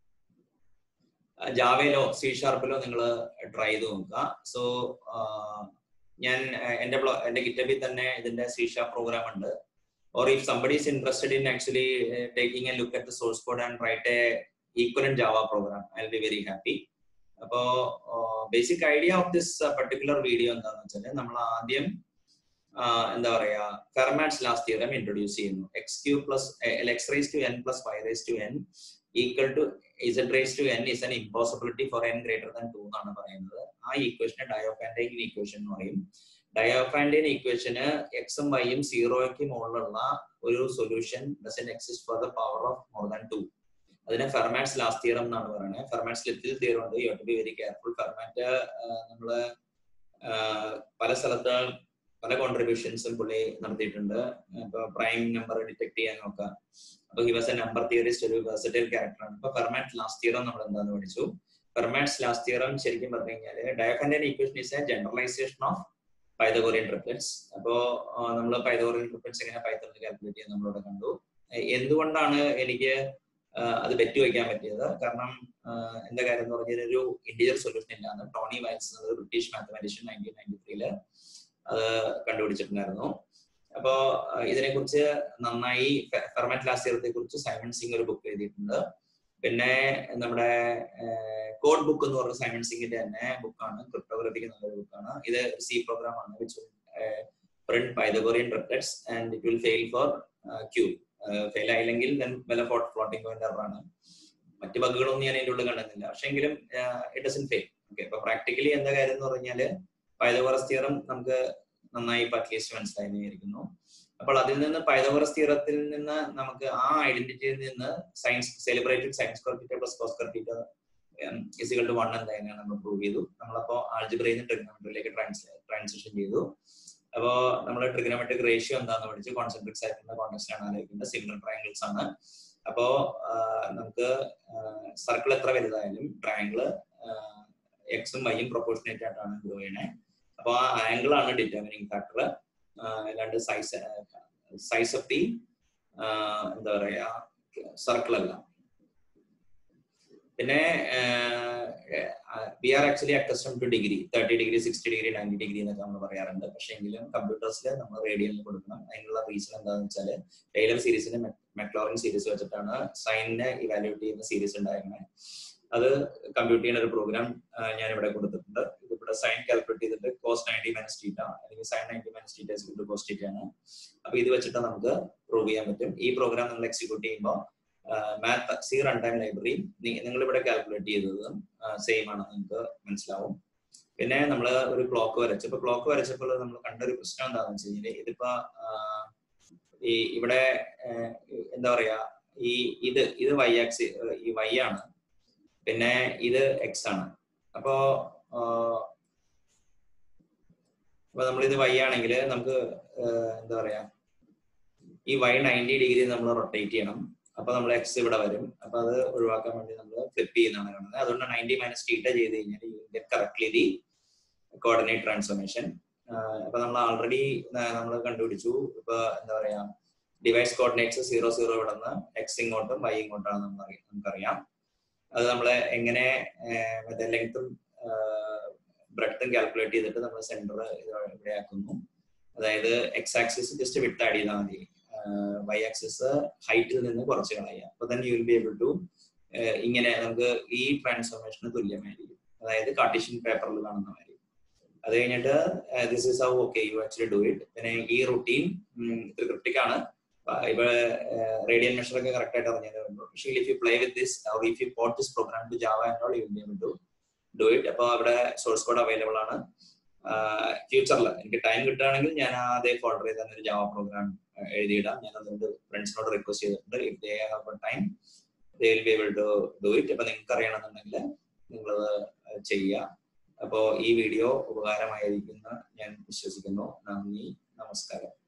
ജാവയിലോ സി ഷാർപ്പിലോ നിങ്ങൾ ട്രൈ ചെയ്ത് നോക്കുക സോ ഞാൻ എന്റെ എന്റെ ഗിറ്റബിൽ തന്നെ ഇതിന്റെ സി ഷാർപ്പ് പ്രോഗ്രാം ഉണ്ട് or if somebody is interested in actually taking a look at the source code and write a equivalent Java program I will be very happy അപ്പോ basic idea of this particular video എന്താണെന്ന് വെച്ചാൽ നമ്മൾ ആദ്യം എന്താ പറയാ Fermat's last ഇയറും introduce ചെയ്യുന്നു X Q plus X raise to N plus five raise to N equal to Z raise to N is an impossibility for N greater than two എന്നാണ് പറയുന്നത് ആ ഈക്വേഷനെ ഡയോഫാൻഡൈൻ ഈക്വേഷൻ എന്ന് പറയും ഡയോഫാൻഡൈൻ ഈക്വേഷന് എക്സും വൈയും സീറോയ്ക്ക് മുകളിലുള്ള ഒരു solution doesn't exist for the power of more than two അതിനെ ഫെർമാറ്റ്സ് ലാസ്റ്റ് തിയറം എന്നാണ് പറയുന്നത് ഫെർമാറ്റ്സ് ലിറ്റിൽ തിയറം ഉണ്ട് you to be very careful Fermat നമ്മള് പല സ്ഥലത്ത് പല കോൺട്രിബ്യൂഷൻസും പുള്ളി നടത്തിയിട്ടുണ്ട് ഇപ്പൊ പ്രൈം നമ്പർ ഡിറ്റക്ട് ചെയ്യാൻ നോക്കാം അപ്പൊ he was a number theorist ഒരു വെർസറ്റൈൽ ക്യാരക്ടറാണ് ഇപ്പൊ ഫെർമാറ്റ് ലാസ്റ്റ് തിയറം നമ്മൾ എന്താന്ന് പഠിച്ചു ഫെർമാറ്റ്സ് ലാസ്റ്റ് തിയറം ശരിക്കും പറഞ്ഞു കഴിഞ്ഞാല് Diophantine equation is a generalization of Pythagorean triplets അപ്പോ നമ്മൾ പൈതഗോറിയൻ ട്രിപ്ലറ്റ്സ് എങ്ങനെ പൈത്തണിൽ കാൽക്കുലേറ്റ് ചെയ്യാൻ നമ്മളിവിടെ കണ്ടു എന്തുകൊണ്ടാണ് എനിക്ക് അത് ബെറ്റ് വയ്ക്കാൻ പറ്റിയത് കാരണം എന്താ കാര്യം എന്ന് പറഞ്ഞാൽ ഒരു ഇന്റീരിയർ സൊല്യൂഷൻ ഇല്ലാന്ന് Tony Wiles British mathematician nineteen ninety ത്രീയില് അത് കണ്ടുപിടിച്ചിട്ടുണ്ടായിരുന്നു അപ്പോ ഇതിനെക്കുറിച്ച് നന്നായി ഫെർമാറ്റ് ലാസ്റ്റ് കുറിച്ച് സൈമൺ സിംഗ് ഒരു ബുക്ക് എഴുതിയിട്ടുണ്ട് പിന്നെ നമ്മുടെ കോഡ് ബുക്ക് എന്ന് പറഞ്ഞ സൈമൺ സിംഗിന്റെ തന്നെ ബുക്കാണ് ക്രിപ്റ്റോഗ്രഫിക്ക് നല്ലൊരു ബുക്കാണ് ഇത് സി പ്രോഗ്രാം ആണ് which print Pythagorean triplets and it will fail for Q fail ആയില്ലെങ്കിൽ വല്ല ഫ്ലോട്ടിംഗ് പോയിന്റ് ആണ് മറ്റു ബഗുകളൊന്നും ഞാൻ അതിൻ്റെ ഉള്ളിൽ കണ്ടെന്നില്ല പക്ഷെ എങ്കിലും ഇറ്റ് ഡസൻ ഫെയിൽ ഓക്കെ അപ്പൊ പ്രാക്ടിക്കലി എന്താ കാര്യം എന്ന് പറഞ്ഞാല് പൈതഗോറസ് തിയറം നമുക്ക് നന്നായി ഇപ്പൊ അറ്റ്ലീസ്റ്റ് മനസ്സിലായിരിക്കുന്നു അപ്പോൾ അതിൽ നിന്ന് പൈതഗോറസ് തിയറത്തിൽ നിന്ന് നമുക്ക് ആ ഐഡന്റിറ്റിയിൽ നിന്ന് സയൻസ് സെലിബ്രേറ്റഡ് സയൻസ് കോർപ്പിറ്റ പ്ലസ് കോസ്കർപ്പിറ്റ ഇസികൾ ടു വൺ എന്തായാലും നമ്മൾ പ്രൂവ് ചെയ്തു നമ്മളപ്പോ ആൾജിബ്രയിൽ നിന്ന് ട്രിഗ്നോമെട്രിയിലേക്ക് ട്രാൻസിഷൻ ചെയ്തു അപ്പോ നമ്മൾ ട്രിഗ്നോമെട്രിക് റേഷ്യോ എന്താന്ന് പഠിച്ചു കോൺസെൻട്രിക് സൈക്കിളിന്റെ കോൺടെക്സ്റ്റ് ആണ് ആലോചിക്കുന്നത് സിമിലർ ട്രയാങ്കിൾസ് ആണ് അപ്പോ നമുക്ക് സർക്കിൾ എത്ര വലുതായാലും ട്രയാങ്കിള് എക്സും വൈയും പ്രൊപ്പോർഷനേറ്റ് ആയിട്ടാണ് ഗ്രോ ചെയ്യണേ അപ്പൊ ആ ആംഗിൾ ആണ് ഡിറ്റർമിനിങ് ഫാക്ടർ അല്ലാണ്ട് സൈസ് സൈസ് ഓഫ് ദി എന്താ പറയാ സർക്കിൾ അല്ല പിന്നെ we are actually accustom to degree thirty degree sixty degree ninety degree എന്നൊക്കെ നമ്മൾ പറയാറുണ്ട് പക്ഷെ എങ്കിലും കമ്പ്യൂട്ടേഴ്സിൽ നമ്മൾ റേഡിയനിൽ കൊടുക്കണം അതിനുള്ള റീസൺ എന്താണെന്ന് വെച്ചാൽ ടൈലർ സീരീസിന്റെ മെക്ലോറിൻ സീരീസ് വെച്ചിട്ടാണ് സൈനിനെ ഇവാലുവേറ്റ് ചെയ്യുന്ന സീരീസ് ഉണ്ടായിരുന്നത് അത് കമ്പ്യൂട്ട് ചെയ്യുന്ന ഒരു പ്രോഗ്രാം ഞാൻ ഇവിടെ കൊടുത്തിട്ടുണ്ട് ഇതിവിടെ സൈൻ കാൽക്കുലേറ്റ് ചെയ്തിട്ട് കോസ് നയൻറ്റി മൈനസ് ടീറ്റ അല്ലെങ്കിൽ sine ninety minus theta is cos theta ആണ് അപ്പൊ ഇത് വെച്ചിട്ട് നമുക്ക് പ്രൂവ് ചെയ്യാൻ പറ്റും ഈ പ്രോഗ്രാം നിങ്ങൾ എക്സിക്യൂട്ട് ചെയ്യുമ്പോൾ math C run time library നിങ്ങൾ ഇവിടെ കാൽക്കുലേറ്റ് ചെയ്തതും സെയിം ആണ് നിങ്ങൾക്ക് മനസ്സിലാവും പിന്നെ നമ്മൾ ഒരു ക്ലോക്ക് വരച്ചപ്പോൾ ക്ലോക്ക് വരച്ചപ്പോൾ നമ്മൾ കണ്ടൊരു പ്രശ്നം എന്താണെന്ന് വെച്ച് കഴിഞ്ഞാൽ ഇതിപ്പോ ഈ ഇവിടെ എന്താ പറയാ ഈ ഇത് ഇത് വൈ ആക്സി ഈ വൈ ആണ് പിന്നെ ഇത് എക്സ് ആണ് അപ്പോ അപ്പൊ നമ്മൾ ഇത് വൈ ആണെങ്കിൽ നമുക്ക് എന്താ പറയാ ഈ വൈ നയൻറ്റി ഡിഗ്രി നമ്മൾ റൊട്ടേറ്റ് ചെയ്യണം അപ്പൊ നമ്മൾ എക്സ് ഇവിടെ വരും അപ്പൊ അത് ഒഴിവാക്കാൻ വേണ്ടി നമ്മൾ ഫ്ലിപ്പ് ചെയ്യുന്നതാണ് കാണുന്നത് അതുകൊണ്ട് നയൻറ്റി മൈനസ് ടീറ്റ ചെയ്ത് കഴിഞ്ഞാൽ you get correctly the coordinate transformation അപ്പൊ നമ്മൾ ഓൾറെഡി നമ്മൾ കണ്ടുപിടിച്ചു ഇപ്പൊ എന്താ പറയാ ഡിവൈസ് കോർഡിനേറ്റ്സ് സീറോ സീറോ ഇവിടെ നിന്ന് എക്സ് ഇങ്ങോട്ടും വൈ ഇങ്ങോട്ടാണ് നമ്മൾ നമുക്കറിയാം അത് നമ്മൾ എങ്ങനെ മറ്റേ ലെങ്ത്തും ബ്രെഡ്ത്തും കാൽക്കുലേറ്റ് ചെയ്തിട്ട് നമ്മൾ സെന്റർ ഇവിടെ ആക്കുന്നു അതായത് എക്സ് ആക്സിസ് ജസ്റ്റ് വിട്ട് ആഡ് ചെയ്താൽ മതി വൈ ആക്സിസ് ഹൈറ്റിൽ നിന്ന് കുറച്ച് കളയാം അപ്പൊ തന്നെ you will be able to ഇങ്ങനെ നമുക്ക് ഈ ട്രാൻസ്ഫോർമേഷന് തുല്യമായിരിക്കും അതായത് കാർട്ടീഷ്യൻ പേപ്പറിൽ കാണുന്ന മാതിരി അത് കഴിഞ്ഞിട്ട് this is how okay you actually do it പിന്നെ ഈ റുട്ടീൻ ഇത്ര ക്രിപ്റ്റിക് ആണ് ഇപ്പൊ റേഡിയൻ മെഷർ ഒക്കെ കറക്റ്റ് ആയിട്ട് അറിഞ്ഞു പക്ഷേ if you play with this or if you port this program to Java and all you will be able to do it അപ്പോൾ അവിടെ സോഴ്സ് കോഡ് അവൈലബിൾ ആണ് ഫ്യൂച്ചറിൽ എനിക്ക് ടൈം കിട്ടുകയാണെങ്കിൽ ഞാൻ അതേ ഫോൾഡർ ചെയ്ത് തന്നെ ഒരു ജാവ പ്രോഗ്രാം എഴുതിയിടാം ഞാൻ അതുകൊണ്ട് ഫ്രണ്ട്സിനോട് റിക്വസ്റ്റ് ചെയ്തിട്ടുണ്ട് if they have time they will be able to do it അപ്പൊ നിങ്ങൾക്ക് അറിയണമെന്നുണ്ടെങ്കിൽ നിങ്ങൾ ചെയ്യുക അപ്പോൾ ഈ വീഡിയോ ഉപകാരമായിരിക്കുന്ന ഞാൻ വിശ്വസിക്കുന്നു നന്ദി നമസ്കാരം